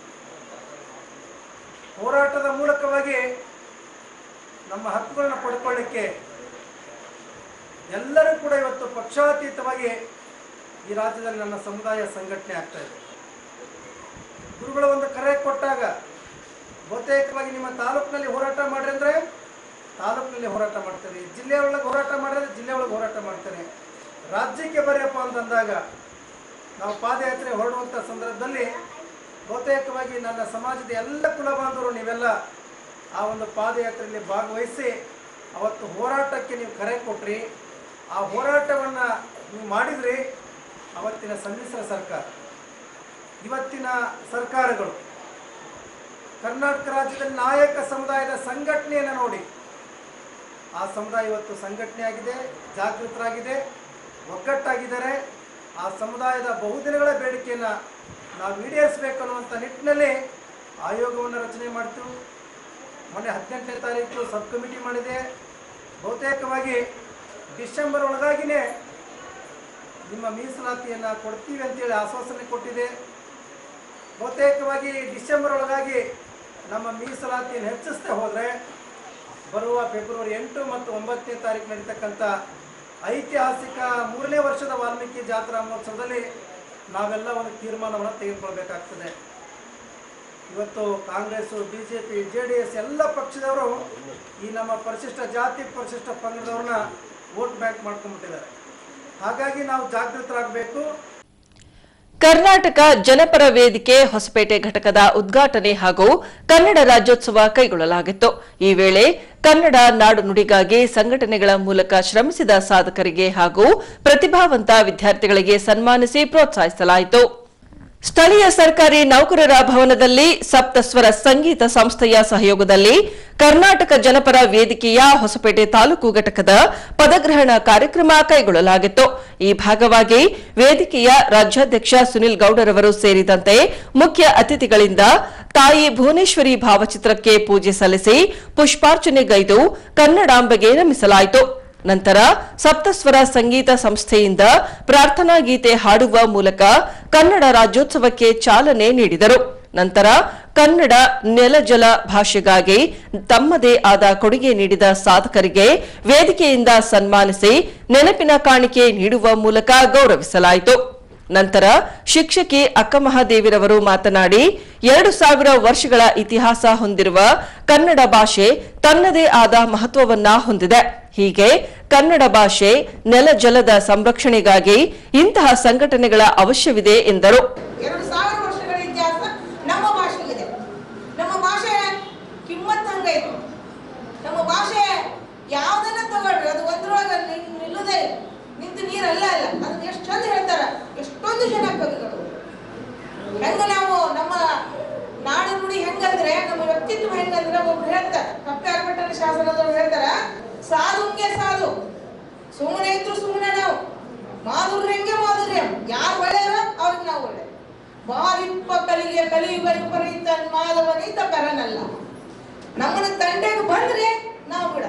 ಹೋರಾಟದ ಮೂಲಕವಾಗಿ ನಮ್ಮ ಹಕ್ಕುಗಳನ್ನು ಪಡ್ಕೊಳ್ಳಿಕ್ಕೆ ಎಲ್ಲರೂ ಕೂಡ ಇವತ್ತು ಪಕ್ಷಾತೀತವಾಗಿ ಈ ರಾಜ್ಯದಲ್ಲಿ ನನ್ನ ಸಮುದಾಯ ಸಂಘಟನೆ ಆಗ್ತಾ ಇದೆ ಗುರುಗಳ ಒಂದು ಕರೆ ಕೊಟ್ಟಾಗ ಬಹುತೇಕವಾಗಿ ನಿಮ್ಮ ತಾಲೂಕಿನಲ್ಲಿ ಹೋರಾಟ ಮಾಡ್ರಿ ಅಂದರೆ ತಾಲೂಕಿನಲ್ಲಿ ಹೋರಾಟ ಮಾಡ್ತಾರೆ ಜಿಲ್ಲೆ ಒಳಗೆ ಹೋರಾಟ ಮಾಡಿದ್ರೆ ಜಿಲ್ಲೆ ಒಳಗೆ ಹೋರಾಟ ಮಾಡ್ತಾರೆ ರಾಜ್ಯಕ್ಕೆ ಬರೆಯಪ್ಪ ಅಂತಂದಾಗ ನಾವು ಪಾದಯಾತ್ರೆ ಹೊರಡುವಂಥ ಸಂದರ್ಭದಲ್ಲಿ ಬಹುತೇಕವಾಗಿ ನನ್ನ ಸಮಾಜದ ಎಲ್ಲ ಕುಲ ಬಾಂಧವರು ನೀವೆಲ್ಲ ಆ ಒಂದು ಪಾದಯಾತ್ರೆಯಲ್ಲಿ ಭಾಗವಹಿಸಿ ಅವತ್ತು ಹೋರಾಟಕ್ಕೆ ನೀವು ಕರೆ ಕೊಟ್ರಿ ಆ ಹೋರಾಟವನ್ನು ನೀವು ಮಾಡಿದ್ರಿ ಅವತ್ತಿನ ಸಮ್ಮಿಶ್ರ ಸರ್ಕಾರ ಇವತ್ತಿನ ಸರ್ಕಾರಗಳು ಕರ್ನಾಟಕ ರಾಜ್ಯದಲ್ಲಿ ನಾಯಕ ಸಮುದಾಯದ ಸಂಘಟನೆಯನ್ನು ನೋಡಿ ಆ ಸಮುದಾಯ ಇವತ್ತು ಸಂಘಟನೆ ಆಗಿದೆ ಜಾಗೃತರಾಗಿದೆ ಒಗ್ಗಟ್ಟಾಗಿದ್ದಾರೆ ಆ ಸಮುದಾಯದ ಬಹುದಿನಗಳ ಬೇಡಿಕೆಯನ್ನು ನಾವು ಈಡೇರಿಸಬೇಕು ಅನ್ನುವಂಥ ನಿಟ್ಟಿನಲ್ಲಿ ಆಯೋಗವನ್ನು ರಚನೆ ಮಾಡ್ತು ಮೊನ್ನೆ ಹದಿನೆಂಟನೇ ತಾರೀಕು ಸಬ್ ಕಮಿಟಿ ಮಾಡಿದೆ ಬಹುತೇಕವಾಗಿ ಡಿಸೆಂಬರ್ ಒಳಗಾಗಿನೇ ನಿಮ್ಮ ಮೀಸಲಾತಿಯನ್ನು ಕೊಡ್ತೀವಿ ಅಂತೇಳಿ ಆಶ್ವಾಸನೆ ಕೊಟ್ಟಿದೆ ಬಹುತೇಕವಾಗಿ ಡಿಸೆಂಬರ್ ಒಳಗಾಗಿ ನಮ್ಮ ಮೀಸಲಾತಿಯನ್ನು ಹೆಚ್ಚಿಸ್ತಾ ಹೋದರೆ ಬರುವ ಫೆಬ್ರವರಿ ಎಂಟು ಮತ್ತು ಒಂಬತ್ತನೇ ತಾರೀಕು ನಡೀತಕ್ಕಂಥ ಐತಿಹಾಸಿಕ ಮೂರನೇ ವರ್ಷದ ವಾಲ್ಮೀಕಿ ಜಾತ್ರಾ ಮಹೋತ್ಸವದಲ್ಲಿ ನಾವೆಲ್ಲ ಒಂದು ತೀರ್ಮಾನವನ್ನು ತೆಗೆದುಕೊಳ್ಬೇಕಾಗ್ತದೆ ಇವತ್ತು Congress B J P J D S ಎಲ್ಲ ಪಕ್ಷದವರು ಈ ನಮ್ಮ ಪರಿಶಿಷ್ಟ ಜಾತಿ ಪರಿಶಿಷ್ಟ ಪಂಗಡದವ್ರನ್ನ ವೋಟ್ ಬ್ಯಾಂಕ್ ಮಾಡ್ಕೊಂಡ್ಬಿಟ್ಟಿದ್ದಾರೆ ಹಾಗಾಗಿ ನಾವು ಜಾಗೃತರಾಗಬೇಕು ಕರ್ನಾಟಕ ಜನಪರ ವೇದಿಕೆ ಹೊಸಪೇಟೆ ಘಟಕದ ಉದ್ಘಾಟನೆ ಹಾಗೂ ಕನ್ನಡ ರಾಜ್ಯೋತ್ಸವ ಕೈಗೊಳ್ಳಲಾಗಿತ್ತು ಈ ವೇಳೆ ಕನ್ನಡ ನಾಡು ನುಡಿಗಾಗಿ ಸಂಘಟನೆಗಳ ಮೂಲಕ ಶ್ರಮಿಸಿದ ಸಾಧಕರಿಗೆ ಹಾಗೂ ಪ್ರತಿಭಾವಂತ ವಿದ್ಯಾರ್ಥಿಗಳಿಗೆ ಸನ್ಮಾನಿಸಿ ಪ್ರೋತ್ಸಾಹಿಸಲಾಯಿತು ಸ್ಥಳೀಯ ಸರ್ಕಾರಿ ನೌಕರರ ಭವನದಲ್ಲಿ ಸಪ್ತಸ್ವರ ಸಂಗೀತ ಸಂಸ್ಥೆಯ ಸಹಯೋಗದಲ್ಲಿ ಕರ್ನಾಟಕ ಜನಪರ ವೇದಿಕೆಯ ಹೊಸಪೇಟೆ ತಾಲೂಕು ಘಟಕದ ಪದಗ್ರಹಣ ಕಾರ್ಯಕ್ರಮ ಕೈಗೊಳ್ಳಲಾಗಿತ್ತು ಈ ಭಾಗವಾಗಿ ವೇದಿಕೆಯ ರಾಜ್ಯಾಧ್ಯಕ್ಷ ಸುನಿಲ್ ಗೌಡರವರು ಸೇರಿದಂತೆ ಮುಖ್ಯ ಅತಿಥಿಗಳಿಂದ ತಾಯಿ ಭುವನೇಶ್ವರಿ ಭಾವಚಿತ್ರಕ್ಕೆ ಪೂಜೆ ಸಲ್ಲಿಸಿ ಪುಷ್ಪಾರ್ಚನೆಗೈದು ಕನ್ನಡಾಂಬೆಗೆ ನಮಿಸಲಾಯಿತು ನಂತರ ಸಪ್ತಸ್ವರ ಸಂಗೀತ ಸಂಸ್ಥೆಯಿಂದ ಪ್ರಾರ್ಥನಾ ಗೀತೆ ಹಾಡುವ ಮೂಲಕ ಕನ್ನಡ ರಾಜ್ಯೋತ್ಸವಕ್ಕೆ ಚಾಲನೆ ನೀಡಿದರು ನಂತರ ಕನ್ನಡ ನೆಲಜಲ ಭಾಷೆಗಾಗಿ ತಮ್ಮದೇ ಆದ ಕೊಡುಗೆ ನೀಡಿದ ಸಾಧಕರಿಗೆ ವೇದಿಕೆಯಿಂದ ಸನ್ಮಾನಿಸಿ ನೆನಪಿನ ಕಾಣಿಕೆ ನೀಡುವ ಮೂಲಕ ಗೌರವಿಸಲಾಯಿತು ನಂತರ ಶಿಕ್ಷಕಿ ಅಕ್ಕಮಹಾದೇವಿರವರು ಮಾತನಾಡಿ ಎರಡು ಸಾವಿರ ವರ್ಷಗಳ ಇತಿಹಾಸ ಹೊಂದಿರುವ ಕನ್ನಡ ಭಾಷೆ ತನ್ನದೇ ಆದ ಮಹತ್ವವನ್ನ ಹೊಂದಿದೆ ಹೀಗೆ ಕನ್ನಡ ಭಾಷೆ ನೆಲ ಜಲದ ಸಂರಕ್ಷಣೆಗಾಗಿ ಇಂತಹ ಸಂಘಟನೆಗಳ ಅವಶ್ಯವಿದೆ ಎಂದರು ಎರಡು ಸಾವಿರ ವರ್ಷಗಳ ಇತಿಹಾಸ ನಮ್ಮ ಭಾಷೆಗಿದೆ ನಮ್ಮ ಭಾಷೆ ಕಿಮ್ಮತ್ ಹಂಗೈತೆ ನಮ್ಮ ಭಾಷೆ ಯಾವ್ದನ್ನ ತಗೊಳ್ರಿ ಅದು ಒಂದ್ರೊಳಗೆ ನಿಲ್- ನಿಲ್ಲುದೇ ಇಲ್ಲ. ನಿಂತು ನೀರಲ್ಲ ಅಲ್ಲ ಅದನ್ನ ಎಷ್ಟು ಚಂದ ಹೇಳ್ತಾರ ಎಷ್ಟೊಂದು ಜನ ಕವಿಗಳು ಹೆಂಗ ನಾವು ನಮ್ಮ ನಾಡು ನುಡಿ ಹೆಂಗಂದ್ರೆ ನಮ್ಮ ವ್ಯಕ್ತಿತ್ವ ಹೆಂಗಂದ್ರೆ ಒಬ್ರು ಹೇಳ್ತಾರೆ ಕಪ್ಪೆ ಅರ್ಪಟ್ಟಣ ಶಾಸನದವ್ರು ಹೇಳ್ತಾರ ಸಾಧುಂಗೆ ಸಾಧು ಸುಮ್ಮನೆ ಇದ್ರು ಸುಮ್ಮನೆ ನಾವು ಮಾಧುರ್ಯಂಗೆ ಮಾಧುರ್ಯ ಯಾರು ಒಳ್ಳೆಯರ ಅವ್ರಿಗೆ ನಾವು ಒಳ್ಳೆ ಬಾರಿಪ್ಪ ಕಲಿಗೆ ಕಲಿಯುಗ ವಿಪರೀತ ಮಾಧವನಿತ ಕರನಲ್ಲ ನಮ್ಮನ್ನ ತಂಡೆಗೆ ಬಂದ್ರೆ ನಾವು ಬಿಡ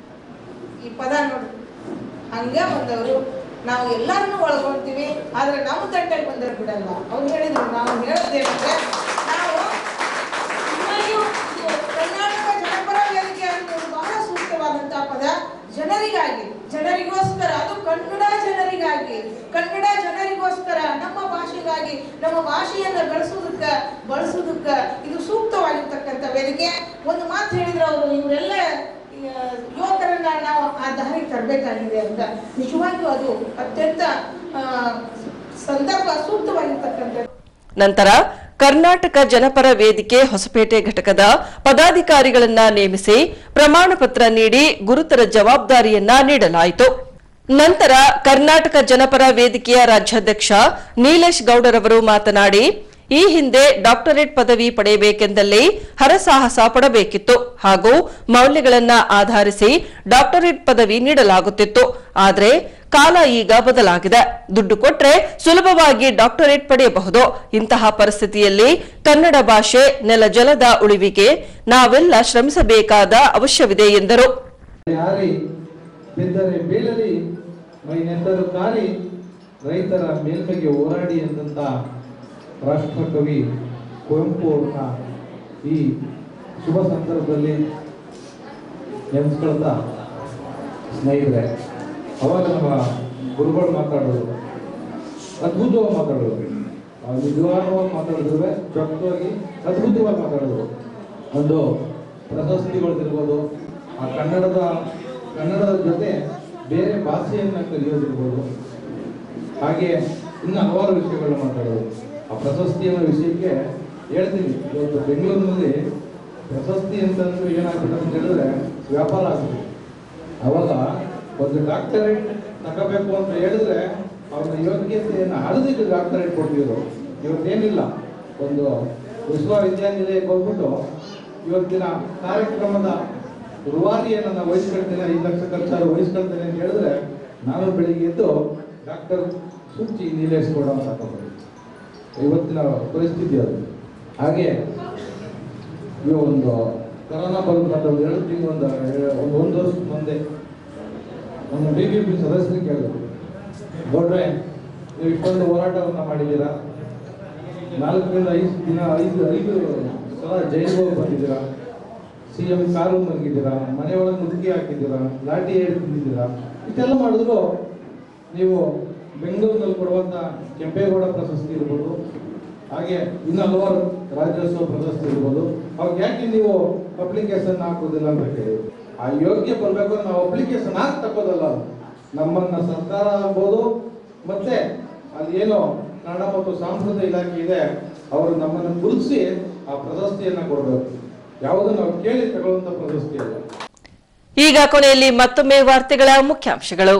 ಈ ಪದ ನೋಡಿ ಹಂಗ ಬಂದವರು ನಾವು ಎಲ್ಲರನ್ನೂ ಒಳಗೊಳ್ತೀವಿ ಆದ್ರೆ ನಮ್ಮ ತಂಟೆಗೆ ಬಂದ್ರೆ ಬಿಡಲ್ಲ ಅವ್ರು ಹೇಳಿದ್ರು ನಾವು ಹೇಳೋದೇನಂದ್ರೆ ನಾವು ನಿಮ್ಮಲ್ಲಿಯೂ ಇದು ಕರ್ನಾಟಕ ಜನಪರ ವೇದಿಕೆ ಅನ್ನೋದು ಬಹಳ ಸೂಕ್ತವಾದಂತಹ ಪದ ಜನರಿಗಾಗಿ ಜನರಿಗೋಸ್ಕರ ಅದು ಕನ್ನಡ ಜನರಿಗಾಗಿ ಕನ್ನಡ ಜನರಿಗೋಸ್ಕರ ನಮ್ಮ ಭಾಷೆಗಾಗಿ ನಮ್ಮ ಭಾಷೆಯನ್ನ ಬೆಳೆಸೋದಕ್ಕ ಬಳಸೋದಕ್ಕ ಇದು ಸೂಕ್ತವಾಗಿರ್ತಕ್ಕಂಥ ವೇದಿಕೆ ಒಂದು ಮಾತು ಹೇಳಿದ್ರು ಅವರು ಇವರೆಲ್ಲ ಆ, ಯುವಕರನ್ನ ನಾವು ಆ ದಾರಿಗೆ ತರಬೇಕಾಗಿದೆ ಅಂತ ನಿಜವಾಗಿಯೂ ಅದು ಅತ್ಯಂತ ಆ, ಸಂದರ್ಭ ಸೂಕ್ತವಾಗಿರ್ತಕ್ಕಂಥ ನಂತರ ಕರ್ನಾಟಕ ಜನಪರ ವೇದಿಕೆ ಹೊಸಪೇಟೆ ಘಟಕದ ಪದಾಧಿಕಾರಿಗಳನ್ನ ನೇಮಿಸಿ ಪ್ರಮಾಣ ಪತ್ರ ನೀಡಿ ಗುರುತರ ಜವಾಬ್ದಾರಿಯನ್ನ ನೀಡಲಾಯಿತು ನಂತರ ಕರ್ನಾಟಕ ಜನಪರ ವೇದಿಕೆಯ ರಾಜ್ಯಾಧ್ಯಕ್ಷ ನೀಲೇಶ್ ಗೌಡರವರು ಮಾತನಾಡಿ ಈ ಹಿಂದೆ ಡಾಕ್ಟರೇಟ್ ಪದವಿ ಪಡೆಯಬೇಕೆಂದಲ್ಲಿ ಹರಸಾಹಸ ಪಡಬೇಕಿತ್ತು ಹಾಗೂ ಮೌಲ್ಯಗಳನ್ನ ಆಧರಿಸಿ ಡಾಕ್ಟರೇಟ್ ಪದವಿ ನೀಡಲಾಗುತ್ತಿತ್ತು ಆದರೆ ಕಾಲ ಈಗ ಬದಲಾಗಿದೆ ದುಡ್ಡು ಕೊಟ್ರೆ ಸುಲಭವಾಗಿ ಡಾಕ್ಟರೇಟ್ ಪಡೆಯಬಹುದು ಇಂತಹ ಪರಿಸ್ಥಿತಿಯಲ್ಲಿ ಕನ್ನಡ ಭಾಷೆ ನೆಲ ಜಲದ ಉಳಿವಿಗೆ ನಾವೆಲ್ಲ ಶ್ರಮಿಸಬೇಕಾದ ಅವಶ್ಯವಿದೆ ಎಂದರು ಯಾರಿ ಬಿದ್ದರೆ ಬೀಳಲಿ ಮೈನೆತ್ತರು ಕಾರಿ ರೈತರ ಮೇಲ್ಮೆಗೆ ಹೋರಾಡಿ ಎಂದಂತ ರಾಷ್ಟ್ರಕವಿ ಕುವೆಂಪು ಅವ್ರನ್ನ ಈ ಶುಭ ಸಂದರ್ಭದಲ್ಲಿ ನೆನೆಸ್ಕೊಳ್ತಾ ಸ್ನೇಹಿತರೆ ಅವಾಗ ನಮ್ಮ ಗುರುಗಳು ಮಾತಾಡೋದು ಅದ್ಭುತವಾಗಿ ಮಾತಾಡೋದು ಆ ನಿಜವಾಗ್ಲೂ ಮಾತಾಡಿದ್ರು ಚೊಕ್ಕವಾಗಿ ಅದ್ಭುತವಾಗಿ ಮಾತಾಡೋದು ಒಂದು ಪ್ರಶಸ್ತಿಗಳಿರ್ಬೋದು ಆ ಕನ್ನಡದ ಕನ್ನಡದ ಜೊತೆ ಬೇರೆ ಭಾಷೆಯನ್ನ ಕಲಿಯೋದಿರ್ಬೋದು ಹಾಗೆ ಇನ್ನು ಹಲವಾರು ವಿಷಯಗಳನ್ನ ಮಾತಾಡೋದು ಆ ಪ್ರಶಸ್ತಿ ಅನ್ನೋ ವಿಷಯಕ್ಕೆ ಹೇಳ್ತೀನಿ ಇವತ್ತು ಬೆಂಗಳೂರಿನಲ್ಲಿ ಪ್ರಶಸ್ತಿ ಅಂತಂದ್ರೆ ಏನಾಗ್ತದೆ ಅಂತ ಹೇಳಿದ್ರೆ ವ್ಯಾಪಾರ ಆಗ್ತದೆ ಅವಾಗ ಒಂದು ಡಾಕ್ಟರೇಟ್ ತಗೋಬೇಕು ಅಂತ ಹೇಳಿದ್ರೆ ಅವ್ರ ಯೋಗ್ಯತೆಯನ್ನು ಅಳದಿಟ್ಟು ಡಾಕ್ಟರೇಟ್ ಕೊಡ್ತಿದ್ರು ಇವತ್ತೇನಿಲ್ಲ ಒಂದು ವಿಶ್ವವಿದ್ಯಾನಿಲಯಕ್ಕೆ ಹೋಗ್ಬಿಟ್ಟು ಇವತ್ತಿನ ಕಾರ್ಯಕ್ರಮದ ರೂವಾರಿಯನ್ನು ನಾನು ವಹಿಸ್ಕೊಳ್ತೇನೆ ಐದು ಲಕ್ಷ ಖರ್ಚಾರು ವಹಿಸ್ಕೊಳ್ತೇನೆ ಅಂತ ಹೇಳಿದ್ರೆ ನಾನು ಬೆಳಿಗ್ಗೆ ಎದ್ದು ಡಾಕ್ಟರ್ ಸೂಚಿ ನೀಲೇಶ್ ಗೌಡ ಅಂತ ಹಾಕೊಂಡ್ರು. ಇವತ್ತಿನ ಪರಿಸ್ಥಿತಿ ಅದು ಹಾಗೆ ಇವ ಒಂದು ಕರೋನಾ ಬಂದ್ಬಿಟ್ಟು ಒಂದು ಎರಡು ತಿಂಗಳು ಒಂದು ಒಂದು ಒಂದು ವರ್ಷದ ಮುಂದೆ ನಮ್ಮ ಬಿ ಬಿ ಪಿ ಸದಸ್ಯರಿಗೆ ಕೇಳಿದ್ರು ಗೌಡ್ರೆ ನೀವು ಇಷ್ಟೊಂದು ಹೋರಾಟವನ್ನು ಮಾಡಿದ್ದೀರಾ ನಾಲ್ಕರಿಂದ ಐದು ದಿನ ಐದು ಐದು ಸಲ ಜೈಲಿಗೆ ಹೋಗಿ ಬಂದಿದ್ದೀರಾ ಸಿ ಎಂ ಕಾರು ಮಲಗಿದ್ದೀರಾ ಮನೆ ಒಳಗೆ ಮುದುಕಿ ಹಾಕಿದ್ದೀರಾ ಲಾಠಿ ಹೇಳಿ ತಿಂದಿದ್ದೀರಾ ಇಷ್ಟೆಲ್ಲ ಮಾಡಿದ್ರು ನೀವು ಬೆಂಗಳೂರಿನಲ್ಲಿ ಕೊಡುವಂಥ ಕೆಂಪೇಗೌಡ ಪ್ರಶಸ್ತಿ ಇರ್ಬೋದು ಹಾಗೆ ಇನ್ನು ಹಲವಾರು ರಾಜ್ಯೋತ್ಸವ ಪ್ರಶಸ್ತಿ ಇರ್ಬೋದು ಅವಾಗ ಯಾಕೆ ನೀವು ಅಪ್ಲಿಕೇಶನ್ ಹಾಕೋದಿಲ್ಲ ಅಂತ ಕೇಳಿದ್ರು ಆ ಯೋಗ್ಯ ಬರಬೇಕು ನಾವು ಅಪ್ಲಿಕೇಶನ್ ಹಾಕಿ ತಗೋದಲ್ಲ ಅದು. ನಮ್ಮನ್ನ ಸರ್ಕಾರ ಆಗ್ಬೋದು ಮತ್ತೆ ಅಲ್ಲಿ ಏನೋ ಕನ್ನಡ ಮತ್ತು ಸಾಂಸ್ಕೃತಿಕ ಇಲಾಖೆ ಇದೆ ಅವರು ನಮ್ಮನ್ನು ಗುರುತಿಸಿ ಆ ಪ್ರಶಸ್ತಿಯನ್ನ ಕೊಡಬೇಕು ಯಾವುದನ್ನು ನಾವು ಕೇಳಿ ತಗೊಳ್ಳುವಂತ ಪ್ರಶಸ್ತಿ ಅಲ್ಲ ಈಗ ಕೊನೆಯಲ್ಲಿ ಮತ್ತೊಮ್ಮೆ ವಾರ್ತೆಗಳ ಮುಖ್ಯಾಂಶಗಳು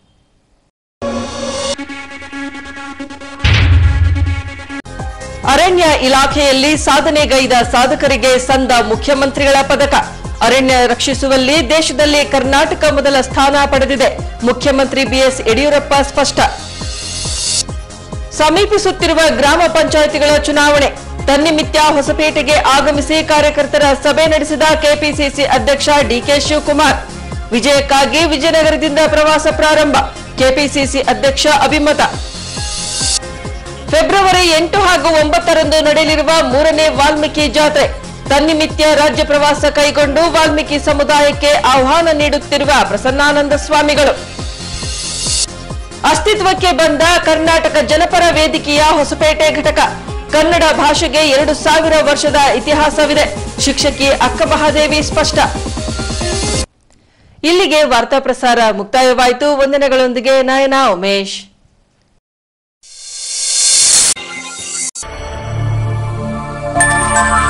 ಅರಣ್ಯ ಇಲಾಖೆಯಲ್ಲಿ ಸಾಧನೆಗೈದ ಸಾಧಕರಿಗೆ ಸಂದ ಮುಖ್ಯಮಂತ್ರಿಗಳ ಪದಕ ಅರಣ್ಯ ರಕ್ಷಿಸುವಲ್ಲಿ ದೇಶದಲ್ಲಿ ಕರ್ನಾಟಕ ಮೊದಲ ಸ್ಥಾನ ಪಡೆದಿದೆ ಮುಖ್ಯಮಂತ್ರಿ ಬಿಎಸ್ ಯಡಿಯೂರಪ್ಪ ಸ್ಪಷ್ಟ ಸಮೀಪಿಸುತ್ತಿರುವ ಗ್ರಾಮ ಪಂಚಾಯಿತಿಗಳ ಚುನಾವಣೆ ತನ್ನಿಮಿತ್ಯ ಹೊಸಪೇಟೆಗೆ ಆಗಮಿಸಿ ಕಾರ್ಯಕರ್ತರ ಸಭೆ ನಡೆಸಿದ ಕೆಪಿಸಿಸಿ ಅಧ್ಯಕ್ಷ ಡಿಕೆ ಶಿವಕುಮಾರ್ ವಿಜಯಕ್ಕಾಗಿ ವಿಜಯನಗರದಿಂದ ಪ್ರವಾಸ ಪ್ರಾರಂಭ ಕೆಪಿಸಿಸಿ ಅಧ್ಯಕ್ಷ ಅಭಿಮತ ಫೆಬ್ರವರಿ ಎಂಟು ಹಾಗೂ ಒಂಬತ್ತರಂದು ನಡೆಯಲಿರುವ ಮೂರನೇ ವಾಲ್ಮೀಕಿ ಜಾತ್ರೆ ತನ್ನಿಮಿತ್ಯ ರಾಜ್ಯ ಪ್ರವಾಸ ಕೈಗೊಂಡು ವಾಲ್ಮೀಕಿ ಸಮುದಾಯಕ್ಕೆ ಆಹ್ವಾನ ನೀಡುತ್ತಿರುವ ಪ್ರಸನ್ನಾನಂದ ಸ್ವಾಮಿಗಳು ಅಸ್ತಿತ್ವಕ್ಕೆ ಬಂದ ಕರ್ನಾಟಕ ಜನಪರ ವೇದಿಕೆಯ ಹೊಸಪೇಟೆ ಘಟಕ ಕನ್ನಡ ಭಾಷೆಗೆ ಎರಡು ಸಾವಿರ ವರ್ಷದ ಇತಿಹಾಸವಿದೆ ಶಿಕ್ಷಕಿ ಅಕ್ಕಮಹಾದೇವಿ ಸ್ಪಷ್ಟ ಇಲ್ಲಿಗೆ ವಾರ್ತಾ ಪ್ರಸಾರ ಮುಕ್ತಾಯವಾಯಿತು ವಂದನೆಗಳೊಂದಿಗೆ ನಯನ ಉಮೇಶ್ Thank